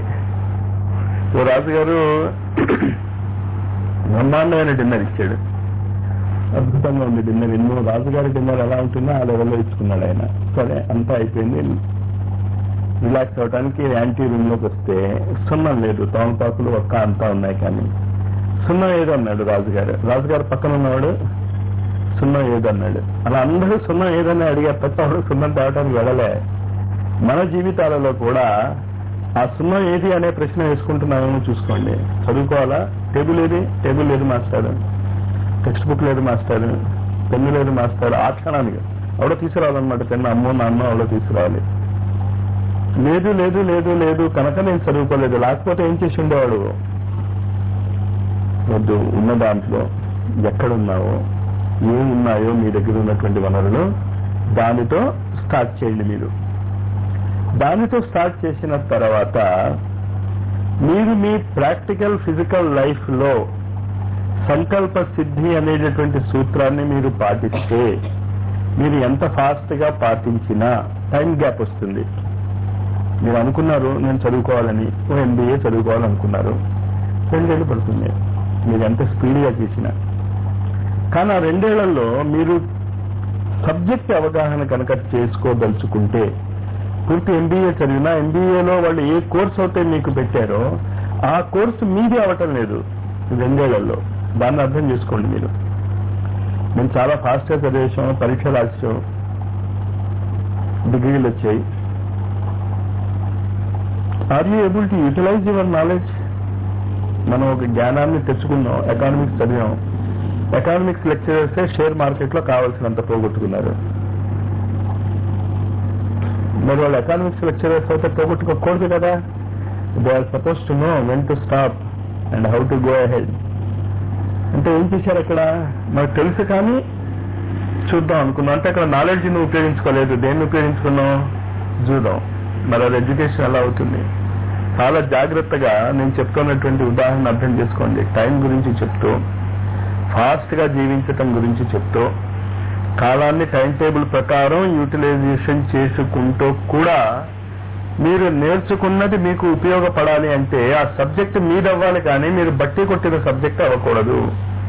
ఓ రాజుగారు బ్రహ్మాండమైన డిన్నర్ ఇచ్చాడు అద్భుతంగా ఉంది డిన్నర్ ఎన్నో రాజుగారి డిన్నర్ ఎలా ఉంటుందో ఆ లెవెల్లో ఇచ్చుకున్నాడు ఆయన సరే అంతా అయిపోయింది రిలాక్స్ అవడానికి యాంటీ రూమ్ లోకి వస్తే సున్నం లేదు తోమపాకులు ఒక్క అంతా ఉన్నాయి కానీ సున్నం ఏదన్నాడు రాజుగారు రాజుగారు పక్కన ఉన్నవాడు సున్నం ఏదన్నాడు అలా అందరూ సున్నం ఏదని అడిగారు తప్ప ఎవరు సున్నం తేవడానికి వెళ్ళలే మన జీవితాలలో కూడా ఆ సున్నం ఏది అనే ప్రశ్న వేసుకుంటున్నామేమో చూసుకోండి చదువుకోవాలా టేబుల్ ఏది టేబుల్ లేదు మాస్టర్ టెక్స్ట్ బుక్ లేదు మాస్టర్ పెన్ను లేదు మాస్టర్ ఆ క్షణానికి ఎవడో తీసుకురావాలన్నమాట పెన్ను అమ్మో నాన్న ఎవడో తీసుకురావాలి లేదు లేదు లేదు లేదు కనుక నేను చదువుకోలేదు లేకపోతే ఏం చేసి ఉండేవాడు వద్దు ఉన్న దాంట్లో ఎక్కడున్నావో ఏమున్నాయో మీ దగ్గర ఉన్నటువంటి వనరులు దానితో స్టార్ట్ చేయండి మీరు దానితో స్టార్ట్ చేసిన తర్వాత మీరు మీ ప్రాక్టికల్ ఫిజికల్ లైఫ్ లో సంకల్ప సిద్ధి అనేటటువంటి సూత్రాన్ని మీరు పాటిస్తే మీరు ఎంత ఫాస్ట్ గా పాటించినా టైం గ్యాప్ వస్తుంది మీరు అనుకున్నారు నేను చదువుకోవాలని ఓ ఎంబీఏ చదువుకోవాలనుకున్నారు రెండేళ్ళు పడుతుంది మీరు ఎంత స్పీడ్గా చేసినా కానీ ఆ రెండేళ్లలో మీరు సబ్జెక్ట్ అవగాహన కనుక చేసుకోదలుచుకుంటే పూర్తి ఎంబీఏ చదివినా ఎంబీఏలో వాళ్ళు ఏ కోర్స్ అయితే మీకు పెట్టారో ఆ కోర్సు మీదే అవటం లేదు రెండేళ్లలో దాన్ని అర్థం చేసుకోండి మీరు మేము చాలా ఫాస్ట్గా చదివేశాం పరీక్ష రాసాం డిగ్రీలు వచ్చాయి are you able to utilize your knowledge మనం ఒక జ్ఞానాన్ని తెచ్చుకున్నాం ఎకానమిక్స్ చదివాం ఎకానమిక్స్ లెక్చరర్సే షేర్ మార్కెట్ లో కావాల్సినంత పోగొట్టుకున్నారు మరి వాళ్ళు ఎకానమిక్స్ లెక్చరర్స్ అయితే పోగొట్టుకోకూడదు కదా they are suppose to know when to stop and how to go ahead అంటే ఏం చేశారు అక్కడ మనకు తెలుసు కానీ చూద్దాం అనుకున్నాం అంటే అక్కడ నాలెడ్జ్ ని ఉపయోగించుకోలేదు దేన్ని ఉపయోగించుకున్నాం చూద్దాం మరి అది ఎడ్యుకేషన్ ఎలా అవుతుంది చాలా జాగ్రత్తగా నేను చెప్తున్నటువంటి ఉదాహరణ అర్థం చేసుకోండి టైం గురించి చెప్తూ ఫాస్ట్ గా జీవించటం గురించి చెప్తూ కాలాన్ని టైం టేబుల్ ప్రకారం యూటిలైజేషన్ చేసుకుంటూ కూడా మీరు నేర్చుకున్నది మీకు ఉపయోగపడాలి అంటే ఆ సబ్జెక్ట్ మీద అవ్వాలి కానీ మీరు బట్టి కొట్టిన సబ్జెక్ట్ అవ్వకూడదు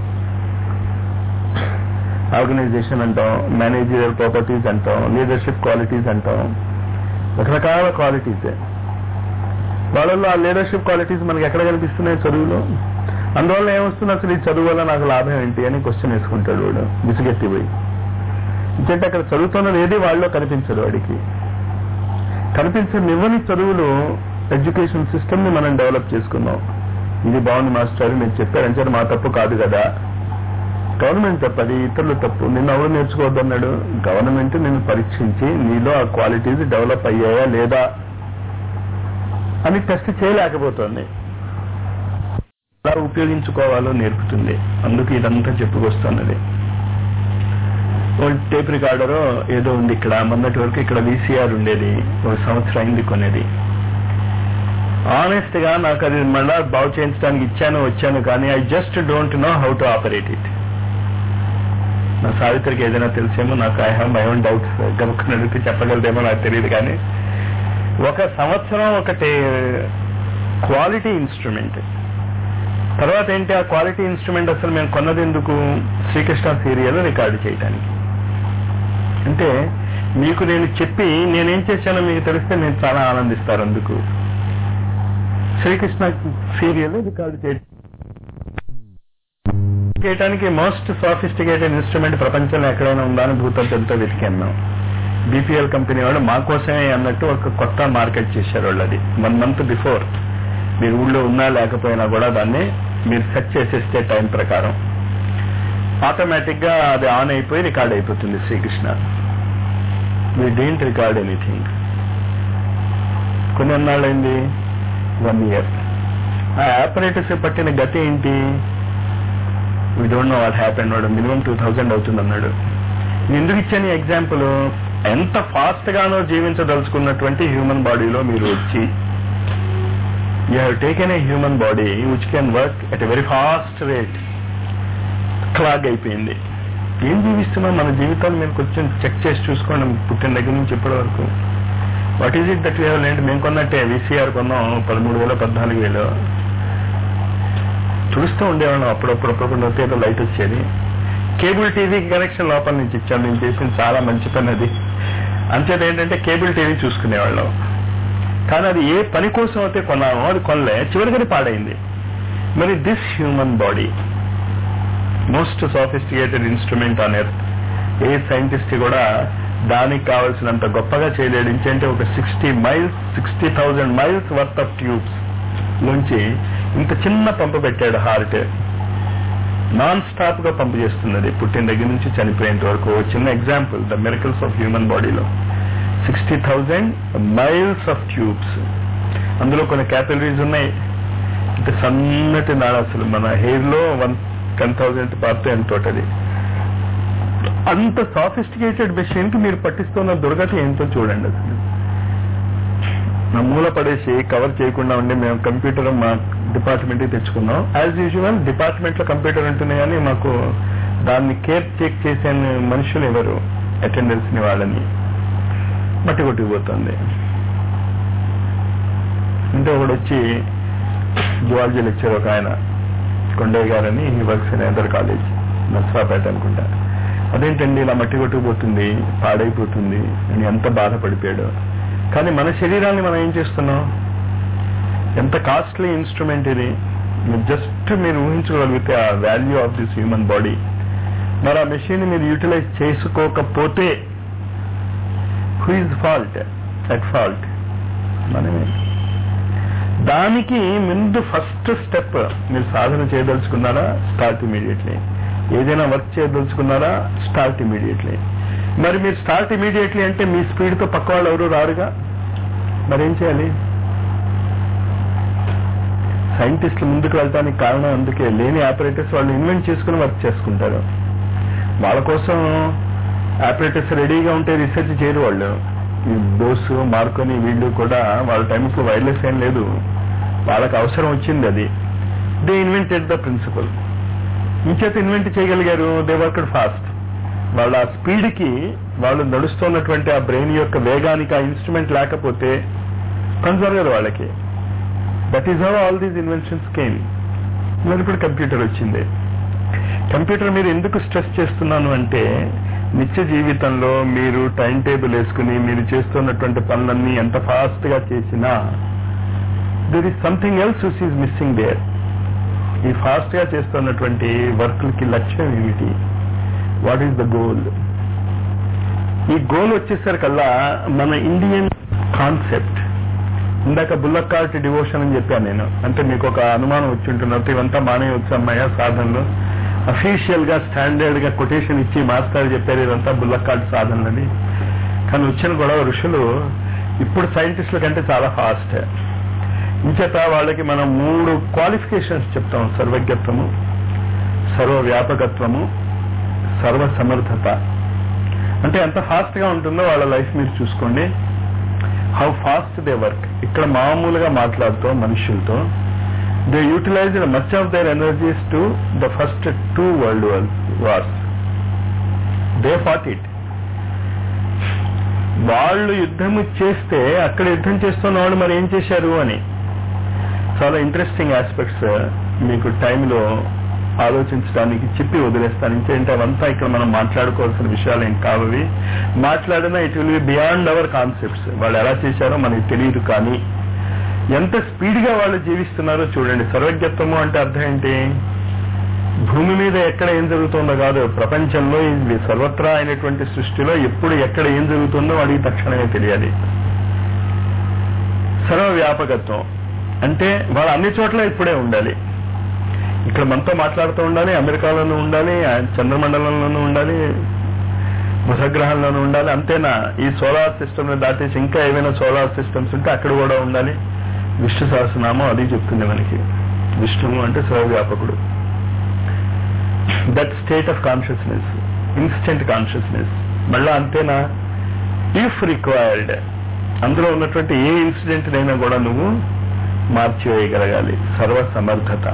ఆర్గనైజేషన్ అంటాం మేనేజరియల్ ప్రాపర్టీస్ అంటాం లీడర్షిప్ క్వాలిటీస్ అంటాం రకరకాల క్వాలిటీసే వాళ్ళల్లో ఆ లీడర్షిప్ క్వాలిటీస్ మనకి ఎక్కడ కనిపిస్తున్నాయి చదువులో అందువల్ల ఏమొస్తుంది అసలు ఈ చదువు వల్ల నాకు లాభం ఏంటి అని క్వశ్చన్ వేసుకుంటాడు వాడు విసుగెత్తిపోయి ఎందుకంటే అక్కడ చదువుతున్నది ఏది వాళ్ళలో కనిపించదు వాడికి కనిపించనివ్వని చదువులు ఎడ్యుకేషన్ సిస్టమ్ ని మనం డెవలప్ చేసుకున్నాం ఇది బాగుంది మాస్టర్ మీరు చెప్పారంటే మా తప్పు కాదు కదా గవర్నమెంట్ తప్పు అది ఇతరులు తప్పు నిన్ను ఎవరు నేర్చుకోవద్దన్నాడు గవర్నమెంట్ నిన్ను పరీక్షించి నీలో ఆ క్వాలిటీస్ డెవలప్ అయ్యాయా లేదా అని టెస్ట్ చేయలేకపోతుంది ఎలా ఉపయోగించుకోవాలో నేర్పుతుంది అందుకు ఇదంతా చెప్పుకొస్తున్నది ఓ టేప్ రికార్డర్ ఏదో ఉంది ఇక్కడ మొన్నటి వరకు ఇక్కడ వీసీఆర్ ఉండేది ఒక సంవత్సరం అయింది కొనేది ఆనెస్ట్ గా నాకు అది మళ్ళా బాగు చేయించడానికి ఇచ్చాను వచ్చాను కానీ I just don't know how to operate it నా సావిత్రికి ఏదైనా తెలిసేమో నాకు I have my own doubts గమకుని అడిగితే చెప్పగలదేమో నాకు తెలియదు కానీ ఒక సంవత్సరం ఒకటి క్వాలిటీ ఇన్స్ట్రుమెంట్ తర్వాత ఏంటి ఆ క్వాలిటీ ఇన్స్ట్రుమెంట్ అసలు మేము కొన్నది ఎందుకు శ్రీకృష్ణ సీరియల్ రికార్డు చేయడానికి అంటే మీకు నేను చెప్పి నేనేం చేశానో మీకు తెలిస్తే నేను చాలా ఆనందిస్తారు అందుకు శ్రీకృష్ణ సీరియల్ రికార్డు చేయడం చేయడానికి మోస్ట్ సాఫిస్టికేటెడ్ ఇన్స్ట్రుమెంట్ ప్రపంచంలో ఎక్కడైనా ఉందా అని భూతత్వంతో వెతికాను మేము బీపీఎల్ కంపెనీ వాళ్ళు మా కోసమే అన్నట్టు ఒక కొత్త మార్కెట్ చేశారు వాళ్ళు అది వన్ మంత్ బిఫోర్ మీరు ఊళ్ళో ఉన్నా లేకపోయినా కూడా దాన్ని మీరు సెట్ చేసేస్తే టైం ప్రకారం ఆటోమేటిక్ గా అది ఆన్ అయిపోయి రికార్డ్ అయిపోతుంది Srikrishna we didn't record anything కొన్ని అన్నాళ్ళైంది వన్ ఇయర్ ఆ ఆపరేటర్స్ పట్టిన గతి ఏంటి we don't know what happen వాడు మినిమం టూ థౌజండ్ అవుతుంది అన్నాడు నేను ఎందుకు ఇచ్చాను ఎగ్జాంపుల్ ఎంత ఫాస్ట్ గానో జీవించదలుచుకున్నటువంటి హ్యూమన్ బాడీలో మీరు వచ్చి you have taken a human body which can work at a very fast rate clog అయిపోయింది ఏం జీవిస్తున్నాం మన జీవితాలు మీరు కొంచెం చెక్ చేసి చూసుకోండి పుట్టిన దగ్గర నుంచి ఇప్పటి వరకు what is it that have లేండి మేము కొన్నట్టే వీసీఆర్ కొన్నాం పదమూడు వేల పద్నాలుగు వేలు చూస్తూ ఉండేవాళ్ళం అప్పుడప్పుడు అప్పుడప్పుడు నొక్కి ఏదో లైట్ వచ్చేది కేబుల్ టీవీ కనెక్షన్ లోపల నుంచి ఇచ్చాం నేను చేసిన చాలా మంచి పని అది అంతేత ఏంటంటే కేబుల్ టీవీ చూసుకునేవాళ్ళం కానీ అది ఏ పని కోసం అయితే కొన్నామో అది కొనలే చివరికి అది పాడైంది మరి this human body most sophisticated instrument on earth a scientist కూడా దానికి కావలసినంత గొప్పగా చేయలేడు ఇంకంటే ఒక sixty miles sixty thousand miles worth of tubes నుంచి ఇంత చిన్న పంపు పెట్టాడు హార్ట్ నాన్ స్టాప్ గా పంపు చేస్తున్నది పుట్టిన దగ్గర నుంచి చనిపోయేంత వరకు ఓ చిన్న example the miracles of human బాడీలో sixty thousand miles of tubes అందులో కొన్ని క్యాపిలరీస్ ఉన్నాయి అంటే సన్నటి నాడ అసలు మన హెయిర్ లో వన్ టెన్ థౌజండ్ పార్ట్ ఎంత అది అంత సాఫిస్టికేటెడ్ మెషిన్ కి మీరు పట్టిస్తున్న దుర్గతి ఏంటో చూడండి అసలు నా మూల పడేసి కవర్ చేయకుండా ఉండి మేము కంప్యూటర్ మా డిపార్ట్మెంట్ కి తెచ్చుకున్నాం యాజ్ యూజువల్ డిపార్ట్మెంట్ లో కంప్యూటర్ ఉంటుంది కానీ మాకు దాన్ని కేర్ టేక్ చేసే మనుషులు ఎవరు అటెండెన్స్ ని వాళ్ళని మట్టి కొట్టుకుపోతుంది అంటే ఒకడు వచ్చి జువాలజీ లెక్చర్ ఒక ఆయన కొండయ్య గారని ఈ works in other college Narasaraopet అనుకుంటా అదేంటండి ఇలా మట్టి కొట్టుకుపోతుంది పాడైపోతుంది అని ఎంత బాధపడిపోయాడు కానీ మన శరీరాన్ని మనం ఏం చేస్తున్నాం ఎంత కాస్ట్లీ ఇన్స్ట్రుమెంట్ ఇది జస్ట్ మీరు ఊహించగలిగితే ఆ value of this human body మరి ఆ మెషిన్ మీరు యూటిలైజ్ చేసుకోకపోతే who is fault at fault మనమే దానికి ముందు ఫస్ట్ స్టెప్ మీరు సాధన చేయదలుచుకున్నారా స్టార్ట్ ఇమీడియట్లీ ఏదైనా వర్క్ చేయదలుచుకున్నారా స్టార్ట్ ఇమీడియట్లీ మరి మీరు స్టార్ట్ ఇమీడియట్లీ అంటే మీ స్పీడ్ తో పక్క వాళ్ళు ఎవరు రారుగా మరేం చేయాలి సైంటిస్టులు ముందుకు వెళ్ళడానికి కారణం అందుకే లేని ఆపరేటర్స్ వాళ్ళు ఇన్వెంట్ చేసుకుని వర్క్ చేసుకుంటారు వాళ్ళ కోసం ఆపరేటర్స్ రెడీగా ఉంటే రీసెర్చ్ చేయరు వాళ్ళు ఈ బోస్ మార్కొని వీళ్ళు కూడా వాళ్ళ టైమ్స్ లో వైర్లెస్ ఏం లేదు వాళ్ళకి అవసరం వచ్చింది అది దే ఇన్వెంటెడ్ ద ప్రిన్సిపల్ ఇంచేత ఇన్వెంట్ చేయగలిగారు దే వర్క్డ్ ఫాస్ట్ వాళ్ళ స్పీడ్ కి వాళ్ళు నడుస్తున్నటువంటి ఆ బ్రెయిన్ యొక్క వేగానికి ఆ ఇన్స్ట్రుమెంట్ లేకపోతే కన్సర్గరు వాళ్ళకి that is how all these inventions came మరి ఇప్పుడు కంప్యూటర్ వచ్చింది కంప్యూటర్ మీరు ఎందుకు స్ట్రెస్ చేస్తున్నాను అంటే నిత్య జీవితంలో మీరు టైం టేబుల్ వేసుకుని మీరు చేస్తున్నటువంటి పనులన్నీ ఎంత ఫాస్ట్ గా చేసినా there is something else which is missing there ఈ ఫాస్ట్ గా చేస్తున్నటువంటి వర్క్లకి లక్ష్యం ఏమిటి వాట్ ఈస్ ద గోల్ ఈ గోల్ వచ్చేసరికల్లా మన ఇండియన్ కాన్సెప్ట్ ఇందాక బుల్లక్ కార్ట్ డివోషన్ అని చెప్పాను నేను అంటే మీకు ఒక అనుమానం వచ్చి ఉంటున్నట్టు ఇవంతా మానేయవచ్చు అమ్మాయ సాధనలు అఫీషియల్ గా స్టాండర్డ్ గా కొటేషన్ ఇచ్చి మాస్టర్ చెప్పారు ఇదంతా బుల్లక్ కార్ట్ సాధనలని కానీ వచ్చిన గొడవ ఋషులు ఇప్పుడు సైంటిస్టుల కంటే చాలా ఫాస్ట్ ఇంచేత వాళ్ళకి మనం మూడు క్వాలిఫికేషన్స్ చెప్తాం సర్వజ్ఞత్వము సర్వ వ్యాపకత్వము సర్వ సమర్థత అంటే ఎంత ఫాస్ట్ గా ఉంటుందో వాళ్ళ లైఫ్ మీరు చూసుకోండి హౌ ఫాస్ట్ దే వర్క్ ఇక్కడ మామూలుగా మాట్లాడుతూ మనుషులతో they utilize much of their energies to the first two world wars they fought it వాళ్ళు యుద్ధము చేస్తే అక్కడ యుద్ధం చేస్తున్న వాళ్ళు మరి ఏం చేశారు అని చాలా ఇంట్రెస్టింగ్ ఆస్పెక్ట్స్ మీకు టైంలో ఆలోచించడానికి చెప్పి వదిలేస్తాను ఇంకేంటి అవంతా ఇక్కడ మనం మాట్లాడుకోవాల్సిన విషయాలు ఏం కావవి మాట్లాడినా it will be beyond our concepts వాళ్ళు ఎలా చేశారో మనకి తెలియదు కానీ ఎంత స్పీడ్ గా వాళ్ళు జీవిస్తున్నారో చూడండి సర్వజ్ఞత్వము అంటే అర్థం ఏంటి భూమి మీద ఎక్కడ ఏం జరుగుతుందో కాదు ప్రపంచంలో ఈ సర్వత్రా అయినటువంటి సృష్టిలో ఎప్పుడు ఎక్కడ ఏం జరుగుతుందో వాడికి తక్షణమే తెలియాలి సర్వవ్యాపకత్వం అంటే వాళ్ళు అన్ని చోట్ల ఇప్పుడే ఉండాలి ఇక్కడ మనతో మాట్లాడుతూ ఉండాలి అమెరికాలోనూ ఉండాలి ఆ చంద్రమండలంలోనూ ఉండాలి బుధగ్రహంలోనూ ఉండాలి అంతేనా ఈ సోలార్ సిస్టమ్ దాటేసి ఇంకా ఏవైనా సోలార్ సిస్టమ్స్ ఉంటే అక్కడ కూడా ఉండాలి విష్ణు సహస్రనామం అది చెప్తుంది మనకి విష్ణువు అంటే సర్వవ్యాపకుడు that state of consciousness instant consciousness మళ్ళా అంతేనా ఇఫ్ రిక్వైర్డ్ అందులో ఉన్నటువంటి ఏ ఇన్సిడెంట్ అయినా కూడా నువ్వు మార్చివేయగలగాలి సర్వ సమర్థత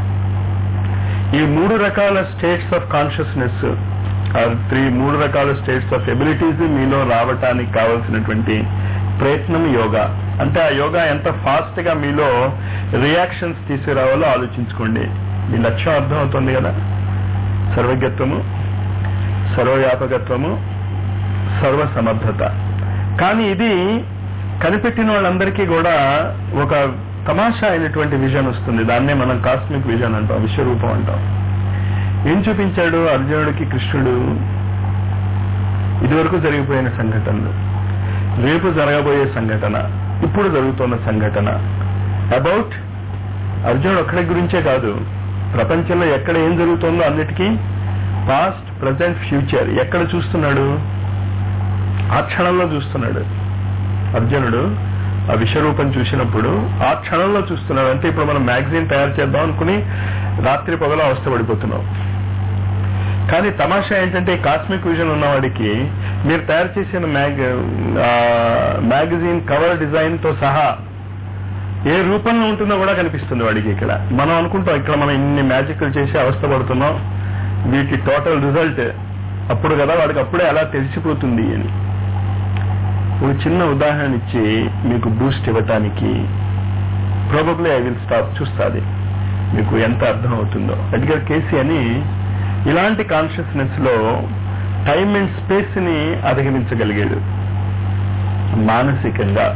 ఈ మూడు రకాల స్టేట్స్ ఆఫ్ కాన్షియస్నెస్ త్రీ మూడు రకాల స్టేట్స్ ఆఫ్ ఎబిలిటీస్ మీలో రావటానికి కావలసినటువంటి ప్రయత్నం యోగా అంటే ఆ యోగా ఎంత ఫాస్ట్ గా మీలో రియాక్షన్స్ తీసుకురావాలో ఆలోచించుకోండి మీ లక్ష్యం అర్థమవుతుంది కదా సర్వజ్ఞత్వము సర్వవ్యాపకత్వము సర్వ సమర్థత కానీ ఇది కనిపెట్టిన వాళ్ళందరికీ కూడా ఒక తమాషా అయినటువంటి విజన్ వస్తుంది దాన్నే మనం కాస్మిక్ విజన్ అంటాం విశ్వరూపం అంటాం ఏం చూపించాడు అర్జునుడికి కృష్ణుడు ఇదివరకు జరిగిపోయిన సంఘటనలు రేపు జరగబోయే సంఘటన ఇప్పుడు జరుగుతున్న సంఘటన అబౌట్ అర్జునుడు ఒక్కడి గురించే కాదు ప్రపంచంలో ఎక్కడ ఏం జరుగుతుందో అన్నిటికీ పాస్ట్ ప్రజెంట్ ఫ్యూచర్ ఎక్కడ చూస్తున్నాడు ఆ క్షణంలో చూస్తున్నాడు అర్జునుడు ఆ విశ్వరూపం చూసినప్పుడు ఆ క్షణంలో చూస్తున్నాడు అంటే ఇప్పుడు మనం మ్యాగజైన్ తయారు చేద్దాం అనుకుని రాత్రి పగల అవస్థపడిపోతున్నాం కానీ తమాషా ఏంటంటే కాస్మిక్ విజన్ ఉన్నవాడికి మీరు తయారు చేసిన మ్యాగ్ మ్యాగజైన్ కవర్ డిజైన్ తో సహా ఏ రూపంలో ఉంటుందో కూడా కనిపిస్తుంది వాడికి ఇక్కడ మనం అనుకుంటాం ఇక్కడ మనం ఇన్ని మ్యాజిక్లు చేసి అవస్థపడుతున్నాం వీటి టోటల్ రిజల్ట్ అప్పుడు కదా వాడికి అప్పుడే అలా తెలిసిపోతుంది అని ఒక చిన్న ఉదాహరణ ఇచ్చి మీకు బూస్ట్ ఇవ్వటానికి ప్రాబబ్లీ ఐ విల్ స్టాప్ చూస్తుంది మీకు ఎంత అర్థం అవుతుందో ఎడ్గర్ కేసీ అని ఇలాంటి కాన్షియస్నెస్ లో టైం అండ్ స్పేస్ ని అధిగమించగలిగాడు మానసికంగా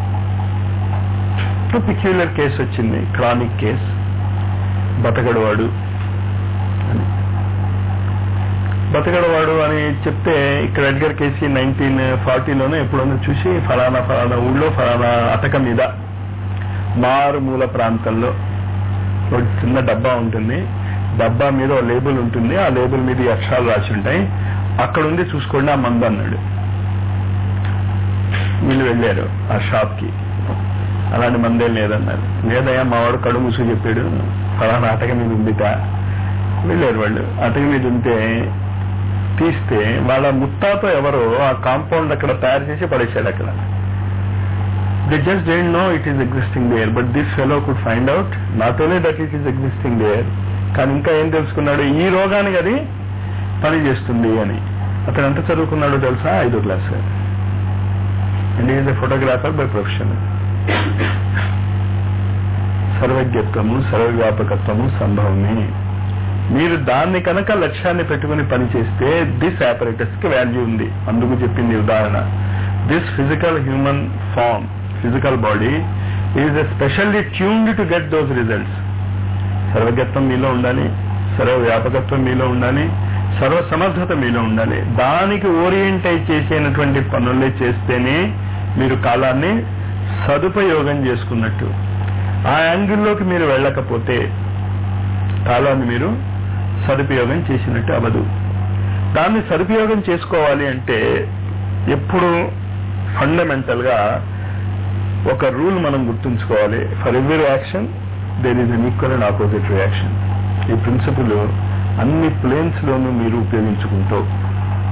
పిక్యులర్ కేసు వచ్చింది క్రానిక్ కేస్ బతకడవాడు అని బతకడవాడు అని చెప్తే ఇక్కడ ఎడ్గర్ కేసీ నైన్టీన్ ఫార్టీలోనే ఎప్పుడన్నా చూసి ఫలానా ఫలానా ఊళ్ళో ఫలానా అటక మీద మారుమూల ప్రాంతంలో ఒక చిన్న డబ్బా ఉంటుంది డబ్బా మీద ఒక లేబుల్ ఉంటుంది ఆ లేబుల్ మీద ఈ అక్షరాలు రాసి ఉంటాయి అక్కడ ఉంది చూసుకోండి ఆ మందు అన్నాడు వీళ్ళు వెళ్ళారు ఆ షాప్ కి అలాంటి మందేం లేదన్నారు లేదయ్యా మావాడు కడు ముసుగు చెప్పాడు ఫలానా అటక మీద ఉందిట వెళ్ళారు వాళ్ళు అటక మీద ఉంటే తీస్తే వాళ్ళ ముత్తాతో ఎవరో ఆ కాంపౌండ్ అక్కడ తయారు చేసి పడేశాడు అక్కడ they just didn't know it is existing there but this fellow could find out not only that it is existing there కానీ ఇంకా ఏం తెలుసుకున్నాడు ఈ రోగానికి అది పని చేస్తుంది అని అతను ఎంత చదువుకున్నాడో తెలుసా ఐదో class and is a photographer by profession సర్వజ్ఞత్వము సర్వవ్యాపకత్వము సంభవమే మీరు దాన్ని కనుక లక్ష్యాన్ని పెట్టుకుని పనిచేస్తే దిస్ ఆపరేటర్స్ కి వాల్యూ ఉంది అందుకు చెప్పింది ఉదాహరణ this physical human form physical body is specially tuned to get those results సర్వజ్ఞత్వం మీలో ఉండాలి సర్వ వ్యాపకత్వం మీలో ఉండాలి సర్వ సమర్థత మీలో ఉండాలి దానికి ఓరియంటై చేసేటువంటి పనులే చేస్తేనే మీరు కాలాన్ని సదుపయోగం చేసుకున్నట్టు ఆ యాంగిల్లోకి మీరు వెళ్ళకపోతే కాలాన్ని మీరు సదుపయోగం చేసినట్టు అవదు దాన్ని సదుపయోగం చేసుకోవాలి అంటే ఎప్పుడు ఫండమెంటల్ గా ఒక రూల్ మనం గుర్తుంచుకోవాలి for every action there is an equal and opposite reaction ఈ ప్రిన్సిపల్ అన్ని ప్లేన్స్ లోనూ మీరు ఉపయోగించుకుంటూ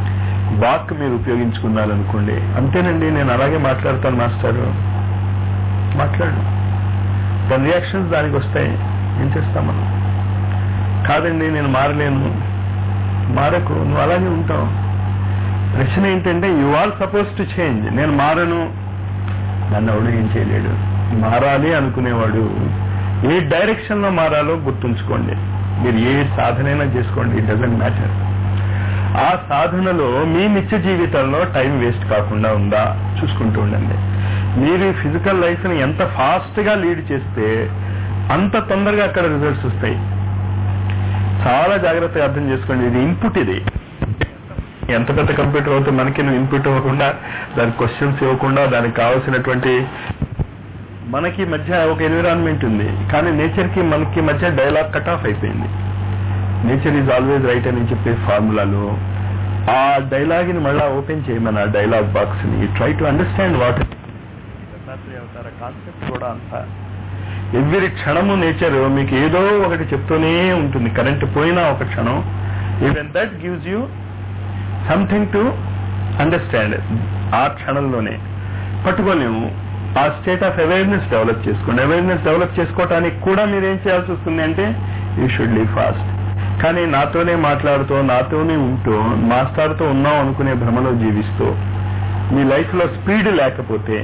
వాక్ మీరు ఉపయోగించుకున్నారనుకోండి అంతేనండి నేను అలాగే మాట్లాడతాను మాస్టారు మాట్లాడు దాని రియాక్షన్స్ దానికి వస్తాయి ఏం చేస్తాం మనం కాదండి నేను మారలేను మారకు నువ్వు అలాగే ఉంటావు ప్రశ్న ఏంటంటే you are suppose to change నేను మారను నన్ను ఎవడు ఏం చేయలేడు మారాలి అనుకునేవాడు ఏ డైరెక్షన్ లో మారాలో గుర్తుంచుకోండి మీరు ఏ సాధనైనా చేసుకోండి ఇట్ డజంట్ మ్యాటర్ ఆ సాధనలో మీ నిత్య జీవితంలో టైం వేస్ట్ కాకుండా ఉందా చూసుకుంటూ ఉండండి మీరు ఫిజికల్ లైఫ్ ని ఎంత ఫాస్ట్ గా లీడ్ చేస్తే అంత తొందరగా అక్కడ రిజల్ట్స్ వస్తాయి చాలా జాగ్రత్తగా అర్థం చేసుకోండి ఇది ఇన్పుట్ ఇది ఎంత పెద్ద కంప్యూటర్ అవుతే మనకి నువ్వు ఇన్పుట్ ఇవ్వకుండా దానికి క్వశ్చన్స్ ఇవ్వకుండా దానికి కావాల్సినటువంటి మనకి మధ్య ఒక ఎన్విరాన్మెంట్ ఉంది కానీ నేచర్ కి మనకి మధ్య డైలాగ్ కట్ ఆఫ్ అయిపోయింది నేచర్ ఈజ్ ఆల్వేజ్ రైట్ అని చెప్పే ఫార్ములాలో ఆ డైలాగ్ ని మళ్ళా ఓపెన్ చేయమని ఆ డైలాగ్ బాక్స్ ని ట్రై టు అండర్స్టాండ్ వాట్ అవతార కాన్సెప్ట్ కూడా అంతా ఎవ్రీ క్షణము నేచర్ మీకు ఏదో ఒకటి చెప్తూనే ఉంటుంది కరెంట్ పోయినా ఒక క్షణం even that gives you something to understand ఆ క్షణంలోనే పట్టుకోలేము ఆ స్టేట్ ఆఫ్ అవేర్నెస్ డెవలప్ చేసుకోండి అవేర్నెస్ డెవలప్ చేసుకోవడానికి కూడా మీరు ఏం చేయాల్సి వస్తుంది అంటే యూ షుడ్ లీవ్ ఫాస్ట్ కానీ నాతోనే మాట్లాడుతూ నాతోనే ఉంటూ మాస్టర్తో ఉన్నాం అనుకునే భ్రమలో జీవిస్తూ మీ లైఫ్ లో స్పీడ్ లేకపోతే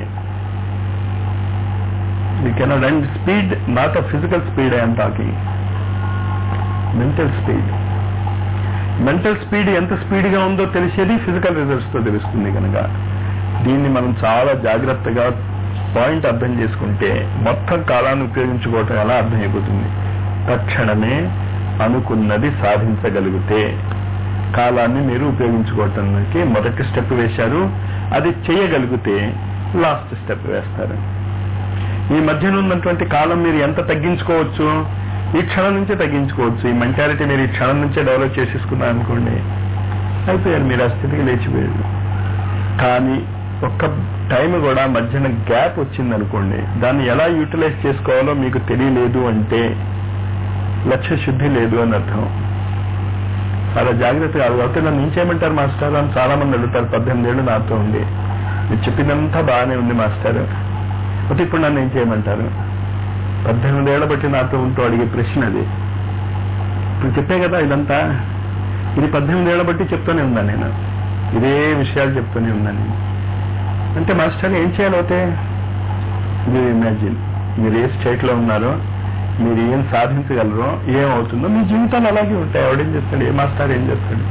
you cannot and speed not a physical speed I'm talking mental speed mental speed ఎంత స్పీడ్ గా ఉందో తెలిసేది ఫిజికల్ రిజల్ట్స్ తో తెలుస్తుంది కనుక దీన్ని మనం చాలా జాగ్రత్తగా పాయింట్ అర్థం చేసుకుంటే మొత్తం కాలాన్ని ఉపయోగించుకోవటం ఎలా అర్థమైపోతుంది తక్షణమే అనుకున్నది సాధించగలిగితే కాలాన్ని మీరు ఉపయోగించుకోవటానికి మొదటి స్టెప్ వేశారు అది చేయగలిగితే లాస్ట్ స్టెప్ వేస్తారు ఈ మధ్యన ఉన్నటువంటి కాలం మీరు ఎంత తగ్గించుకోవచ్చు ఈ క్షణం నుంచే తగ్గించుకోవచ్చు ఈ మెంటాలిటీ మీరు ఈ క్షణం నుంచే డెవలప్ చేసేసుకున్నారు అనుకోండి అయిపోయారు మీరు ఆ స్థితికి లేచిపోయారు కానీ ఒక్క టైం కూడా మధ్యన గ్యాప్ వచ్చింది అనుకోండి దాన్ని ఎలా యూటిలైజ్ చేసుకోవాలో మీకు తెలియలేదు అంటే లక్ష్య శుద్ధి లేదు అని అర్థం చాలా జాగ్రత్తగా అయితే నన్ను ఏం చేయమంటారు మాస్టర్ అని చాలా మంది అడుగుతారు పద్దెనిమిది ఏళ్ళు నాతో ఉంది మీరు చెప్పిందంతా బాగానే ఉంది మాస్టర్ అయితే ఇప్పుడు నన్ను ఏం చేయమంటారు పద్దెనిమిది ఏళ్ల బట్టి నాతో ఉంటూ అడిగే ప్రశ్న అది ఇప్పుడు చెప్పే కదా ఇదంతా ఇది పద్దెనిమిది ఏళ్ల బట్టి చెప్తూనే ఉన్నాను నేను ఇదే విషయాలు చెప్తూనే ఉన్నాను నేను అంటే మాస్టర్ ఏం చేయాలవుతే మీరు ఇమాజిన్ మీరు ఏ స్టేట్ లో ఉన్నారో మీరు ఏం సాధించగలరో ఏమవుతుందో మీ జీవితాలు అలాగే ఉంటాయి ఎవడేం చేస్తాడు ఏ మాస్టర్ ఏం చేస్తాడు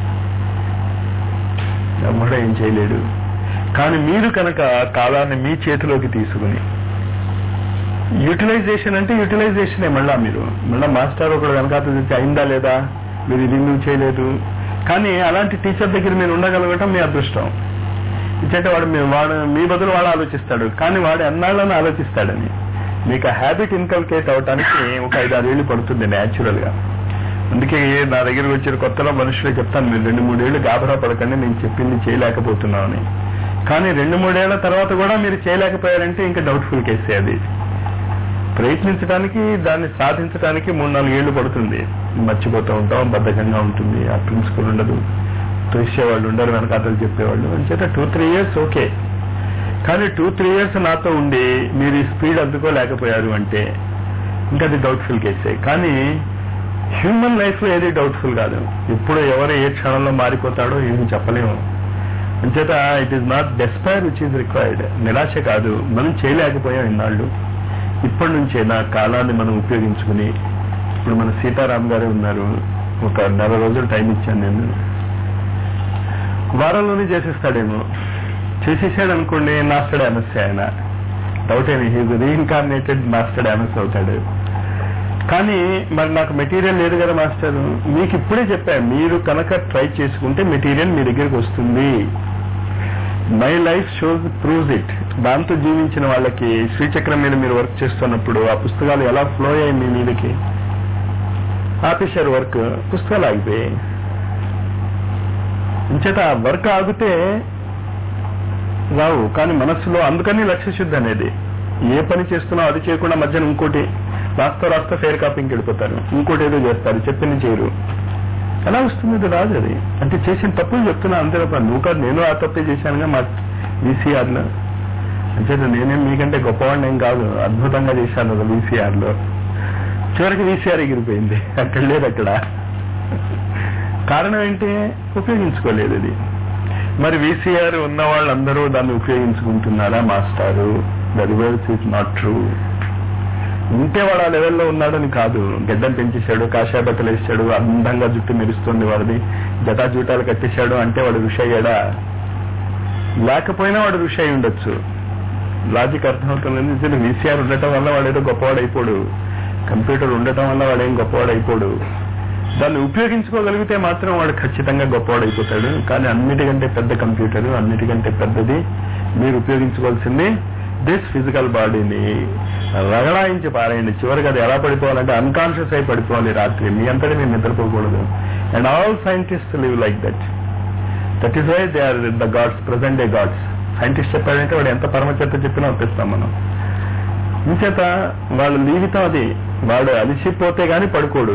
ఎవడో ఏం చేయలేడు కానీ మీరు కనుక కాలాన్ని మీ చేతిలోకి తీసుకుని యూటిలైజేషన్ అంటే యూటిలైజేషనే మళ్ళా మీరు మళ్ళా మాస్టర్ ఒకడు వెనకాత తెచ్చి అయిందా లేదా మీరు ఇది ఎందుకు చేయలేదు కానీ అలాంటి టీచర్ దగ్గర మీరు ఉండగలగటం మీ అదృష్టం ఇచ్చంటే వాడు మీ వాడు మీ బదులు వాడు ఆలోచిస్తాడు కానీ వాడు ఎన్నాళ్ళని ఆలోచిస్తాడని మీకు ఆ హ్యాబిట్ ఇన్కల్కేట్ అవడానికి ఒక ఐదు ఆరేళ్లు పడుతుంది న్యాచురల్ గా అందుకే నా దగ్గరికి వచ్చిన కొత్తలో మనుషులు చెప్తాను మీరు రెండు మూడేళ్లు గాబరా పడకండి నేను చెప్పింది చేయలేకపోతున్నామని కానీ రెండు మూడేళ్ల తర్వాత కూడా మీరు చేయలేకపోయారంటే ఇంకా డౌట్ఫుల్ కేసే అది ప్రయత్నించడానికి దాన్ని సాధించడానికి మూడు నాలుగు ఏళ్లు పడుతుంది మర్చిపోతూ ఉంటాం బద్ధకంగా ఉంటుంది ఆ ప్రిన్సిపల్ ఉండదు తోసేవాళ్ళు ఉండరు వెనకాతలు చెప్పేవాళ్ళు అని చేత టూ త్రీ ఇయర్స్ ఓకే కానీ టూ త్రీ ఇయర్స్ నాతో ఉండి మీరు ఈ స్పీడ్ అందుకోలేకపోయారు అంటే ఇంకా అది డౌట్ఫుల్ కేసే కానీ హ్యూమన్ లైఫ్ లో ఏది డౌట్ఫుల్ కాదు ఎప్పుడు ఎవరు ఏ క్షణంలో మారిపోతాడో ఏమి చెప్పలేము అంచేత it is not despair which is required నిరాశ కాదు మనం చేయలేకపోయాం ఇన్నాళ్ళు ఇప్పటి నుంచే నా కాలాన్ని మనం ఉపయోగించుకుని ఇప్పుడు మన సీతారాం గారే ఉన్నారు ఒక నెల రోజులు టైం ఇచ్చాను నేను వారంలోనే చేసేస్తాడేమో చేసేసాడు అనుకోండి మాస్టర్ డామస్ ఆయన డౌట్ ఏమి హీజ్ రీఇన్కార్నేటెడ్ మాస్టర్ డామస్ అవుతాడు కానీ మరి నాకు మెటీరియల్ లేదు కదా మాస్టర్ మీకు ఇప్పుడే చెప్పా మీరు కనుక ట్రై చేసుకుంటే మెటీరియల్ మీ దగ్గరికి వస్తుంది my life shows proves it దాంతో జీవించిన వాళ్ళకి శ్రీచక్రం మీద మీరు వర్క్ చేస్తున్నప్పుడు ఆ పుస్తకాలు ఎలా ఫ్లో అయ్యాయి మీ మీదకి ఆపేశారు వర్క్ పుస్తకాలు ఆగిపోయాయి ఇంచేత ఆ వర్క్ ఆగితే రావు కానీ మనస్సులో అందుకని లక్ష్య శుద్ధి అనేది ఏ పని చేస్తున్నావు అది చేయకుండా మధ్యన ఇంకోటి రాస్తా రాస్తా ఫేర్ కాపింగ్కి వెళ్ళిపోతారు ఇంకోటి ఏదో చేస్తారు చెప్పింది చేయరు ఎలా వస్తుంది ఇది రాదు అది అంటే చేసిన తప్పులు చెప్తున్నా అంతే తప్ప నువ్వు కాదు నేను ఆ తప్పే చేశానుగా మా వీసీఆర్లో అంటే నేనేం మీకంటే గొప్పవాడిని ఏం కాదు అద్భుతంగా చేశాను అది వీసీఆర్లో చివరికి వీసీఆర్ ఎగిరిపోయింది అక్కడ లేదు అక్కడ కారణం ఏంటి ఉపయోగించుకోలేదు అది మరి వీసీఆర్ ఉన్న వాళ్ళందరూ దాన్ని ఉపయోగించుకుంటున్నారా మాస్టారు the reverse is not true ఉంటే వాడు ఆ లెవెల్లో ఉన్నాడని కాదు గడ్డం పెంచేశాడు కాషాయ బట్టలు వేసాడు అందంగా జుట్టు మెరుస్తుంది వాడిది జటా జూటాలు కట్టేశాడు అంటే వాడు ఋషి అయ్యాడా లేకపోయినా వాడు ఋషి అయి ఉండొచ్చు లాజిక్ అర్థమవుతుంది వీసీఆర్ ఉండటం వల్ల వాడు ఏదో గొప్పవాడు అయిపోడు కంప్యూటర్ ఉండటం వల్ల వాడు ఏం గొప్పవాడు అయిపోడు దాన్ని ఉపయోగించుకోగలిగితే మాత్రం వాడు ఖచ్చితంగా గొప్పవాడు అయిపోతాడు కానీ అన్నిటికంటే పెద్ద కంప్యూటర్ అన్నిటికంటే పెద్దది మీరు ఉపయోగించుకోవాల్సింది దిస్ ఫిజికల్ బాడీని రగడాయించి పారేయండి చివరికి అది ఎలా పడిపోవాలంటే అన్కాన్షియస్ అయి పడిపోవాలి రాత్రి మీ అంతటి మీరు నిద్రపోకూడదు and all scientist live like that that is why they are the gods present day gods scientist చెప్పాడంటే వాడు ఎంత పరమచేత చెప్పినా ఒప్పిస్తాం మనం ఇంచేత వాళ్ళ జీవితం అది వాడు అలిసిపోతే గాని పడుకోడు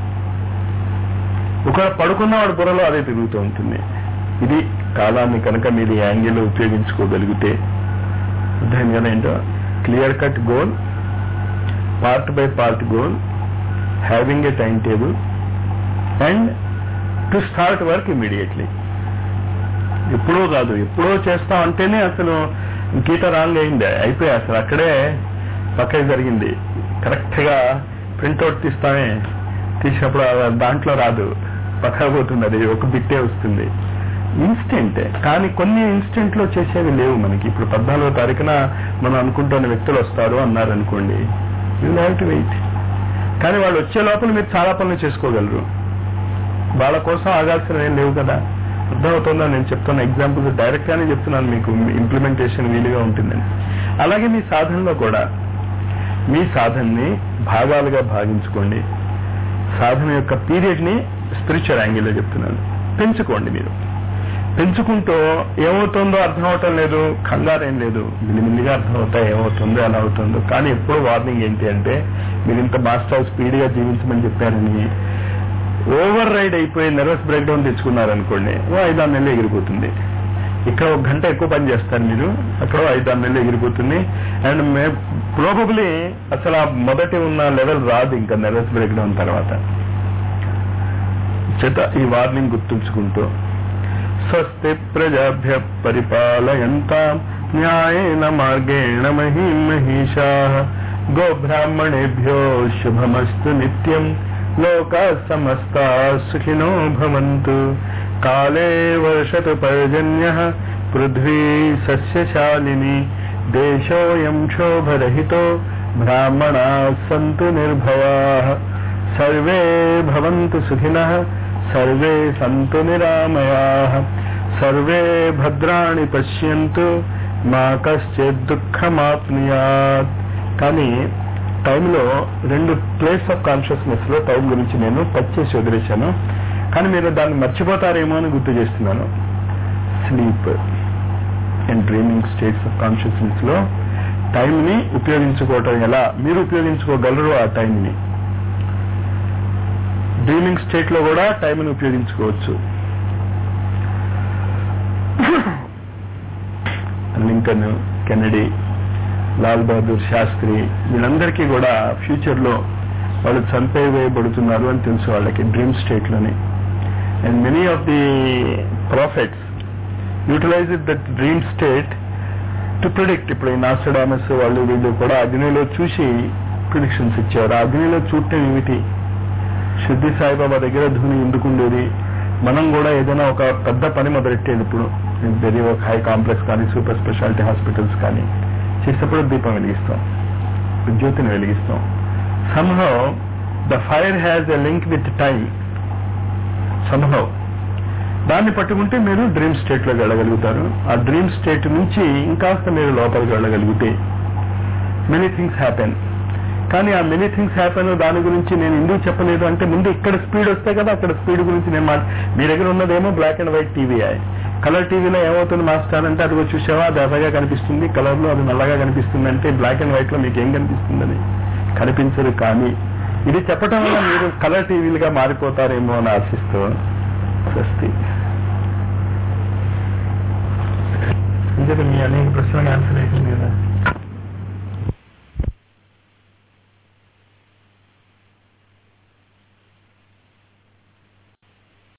ఒకవేళ పడుకున్న వాడు బుర్రలో అదే తిరుగుతూ ఉంటుంది ఇది కాలాన్ని కనుక మీరు యాంగిల్ ఉపయోగించుకోగలిగితే అర్థమైంది కదా ఏంటో clear cut goal part by part goal having a time table and to start work immediately ఎప్పుడో కాదు ఎప్పుడో చేస్తాం అంటేనే అసలు గీత రాంగ్ అయింది అయిపోయి అసలు అక్కడే పక్కకి జరిగింది కరెక్ట్ గా ప్రింట్అవుట్ తీస్తామే తీసినప్పుడు ఆ దాంట్లో రాదు పక్కకు పోతుంది అది ఒక బిట్టే వస్తుంది ఇన్స్టెంట్ కానీ కొన్ని ఇన్స్టెంట్ లో చేసేవి లేవు మనకి ఇప్పుడు పద్నాలుగో తారీఖున మనం అనుకుంటున్న వ్యక్తులు వస్తారు అన్నారు అనుకోండి యూ హ్యావ్ టు వెయిట్ కానీ వాళ్ళు వచ్చే లోపల మీరు చాలా పనులు చేసుకోగలరు వాళ్ళ కోసం ఆగాల్సిన ఏం లేవు కదా అర్థమవుతుందా నేను చెప్తున్న ఎగ్జాంపుల్స్ డైరెక్ట్ గానే చెప్తున్నాను మీకు ఇంప్లిమెంటేషన్ వీలుగా ఉంటుందని అలాగే మీ సాధనలో కూడా మీ సాధనని భాగాలుగా భాగించుకోండి సాధన యొక్క పీరియడ్ ని స్పిరిచువల్ యాంగిల్లో చెప్తున్నాను పెంచుకోండి మీరు పెంచుకుంటూ ఏమవుతుందో అర్థం అవటం లేదు కంగారేం లేదు మిల్లిమిల్లిగా అర్థమవుతాయి ఏమవుతుందో ఎలా అవుతుందో కానీ ఎప్పుడు వార్నింగ్ ఏంటి అంటే మీరు ఇంత మాస్టర్ స్పీడ్ గా జీవించమని చెప్పారని ఓవర్ రైడ్ అయిపోయి నర్వస్ బ్రేక్ డౌన్ తెచ్చుకున్నారనుకోండి ఓ ఐదారు నెలలు ఎగిరిపోతుంది ఇక్కడ ఒక గంట ఎక్కువ పని చేస్తారు మీరు అక్కడ ఐదారు నెలలు ఎగిరిపోతుంది అండ్ మే ప్రోబబ్లీ అసలు ఆ మొదటి ఉన్న లెవెల్ రాదు ఇంకా నర్వస్ బ్రేక్ డౌన్ తర్వాత చేత ఈ వార్నింగ్ గుర్తుంచుకుంటూ స్వస్తి ప్రజాభ్య పరిపాలయంతా న్యాయేన మార్గేణ మహీం మహిషా గోబ్రాహ్మణేభ్యో శుభమస్తు నిత్యం లోకా సమస్తా సుఖినో భవంతు కాలే వర్షతు పర్జన్య పృథ్వీ సస్యశాలిని దేశోయం క్షోభరహితో బ్రాహ్మణా సంతు నిర్భయా సర్వే భవంతు సుఖినః సర్వే సంతు నిరామయాః సర్వే భద్రాణి పశ్యంతు మా కశ్చిత్ దుఃఖమాప్నుయాత్ కానీ టైంలో రెండు ప్లేస్ ఆఫ్ కాన్షియస్నెస్ లో టైం గురించి నేను టచ్ చేసి వదిలేశాను కానీ మీరు దాన్ని మర్చిపోతారేమో అని గుర్తు చేస్తున్నాను sleep and dreaming states of consciousness లో టైం ని ఉపయోగించుకోవటం ఎలా మీరు ఉపయోగించుకోగలరు ఆ టైం ని డ్రీమింగ్ స్టేట్ లో కూడా టైం ని ఉపయోగించుకోవచ్చు లింకన్ కెనడీ లాల్ బహదూర్ శాస్త్రి వీళ్ళందరికీ కూడా ఫ్యూచర్ లో వాళ్ళు చంపేవేయబడుతున్నారు అని తెలుసు వాళ్ళకి డ్రీమ్ స్టేట్ లోని and many of the prophets utilize that dream state to predict ఇప్పుడు ఈ నాస్టడామస్ వాళ్ళు వీళ్ళు కూడా అగ్నిలో చూసి ప్రిడిక్షన్స్ ఇచ్చారు ఆ అగ్నిలో చూడటం ఏమిటి సిద్ధి సాయిబాబా దగ్గర ధుని ఎందుకుండేది మనం కూడా ఏదైనా ఒక పెద్ద పని మొదలెట్టేది ఇప్పుడు వెరీ ఒక హై కాంప్లెక్స్ కానీ సూపర్ స్పెషాలిటీ హాస్పిటల్స్ కానీ చేసేటప్పుడు దీపం వెలిగిస్తాం జ్యోతిని వెలిగిస్తాం somehow the fire has a link with time somehow దాన్ని పట్టుకుంటే మీరు డ్రీమ్ స్టేట్ లోకి వెళ్ళగలుగుతారు ఆ డ్రీమ్ స్టేట్ నుంచి ఇంకాస్త మీరు లోపలికి వెళ్ళగలిగితే మెనీ థింగ్స్ హ్యాపెన్ కానీ ఆ మెనీ థింగ్స్ హ్యాపెన్ దాని గురించి నేను ఎందుకు చెప్పలేదు అంటే ముందు ఇక్కడ స్పీడ్ వస్తే కదా అక్కడ స్పీడ్ గురించి నేను మాట మీ దగ్గర ఉన్నదేమో black and white TV colour టీవీలో ఏమవుతుంది మాస్టర్ అంటే అదిగో చూసావా అది ఎర్రగా కనిపిస్తుంది కలర్ లో అది నల్లగా కనిపిస్తుంది అంటే బ్లాక్ అండ్ వైట్ లో మీకు ఏం కనిపిస్తుందని కనిపించదు కానీ ఇది చెప్పటం వల్ల మీరు కలర్ టీవీలుగా మారిపోతారేమో అని ఆశిస్తూ స్వస్తి ఇంకేత మీ అనేక ప్రశ్నలకు ఆన్సర్ అయిపోయింది కదా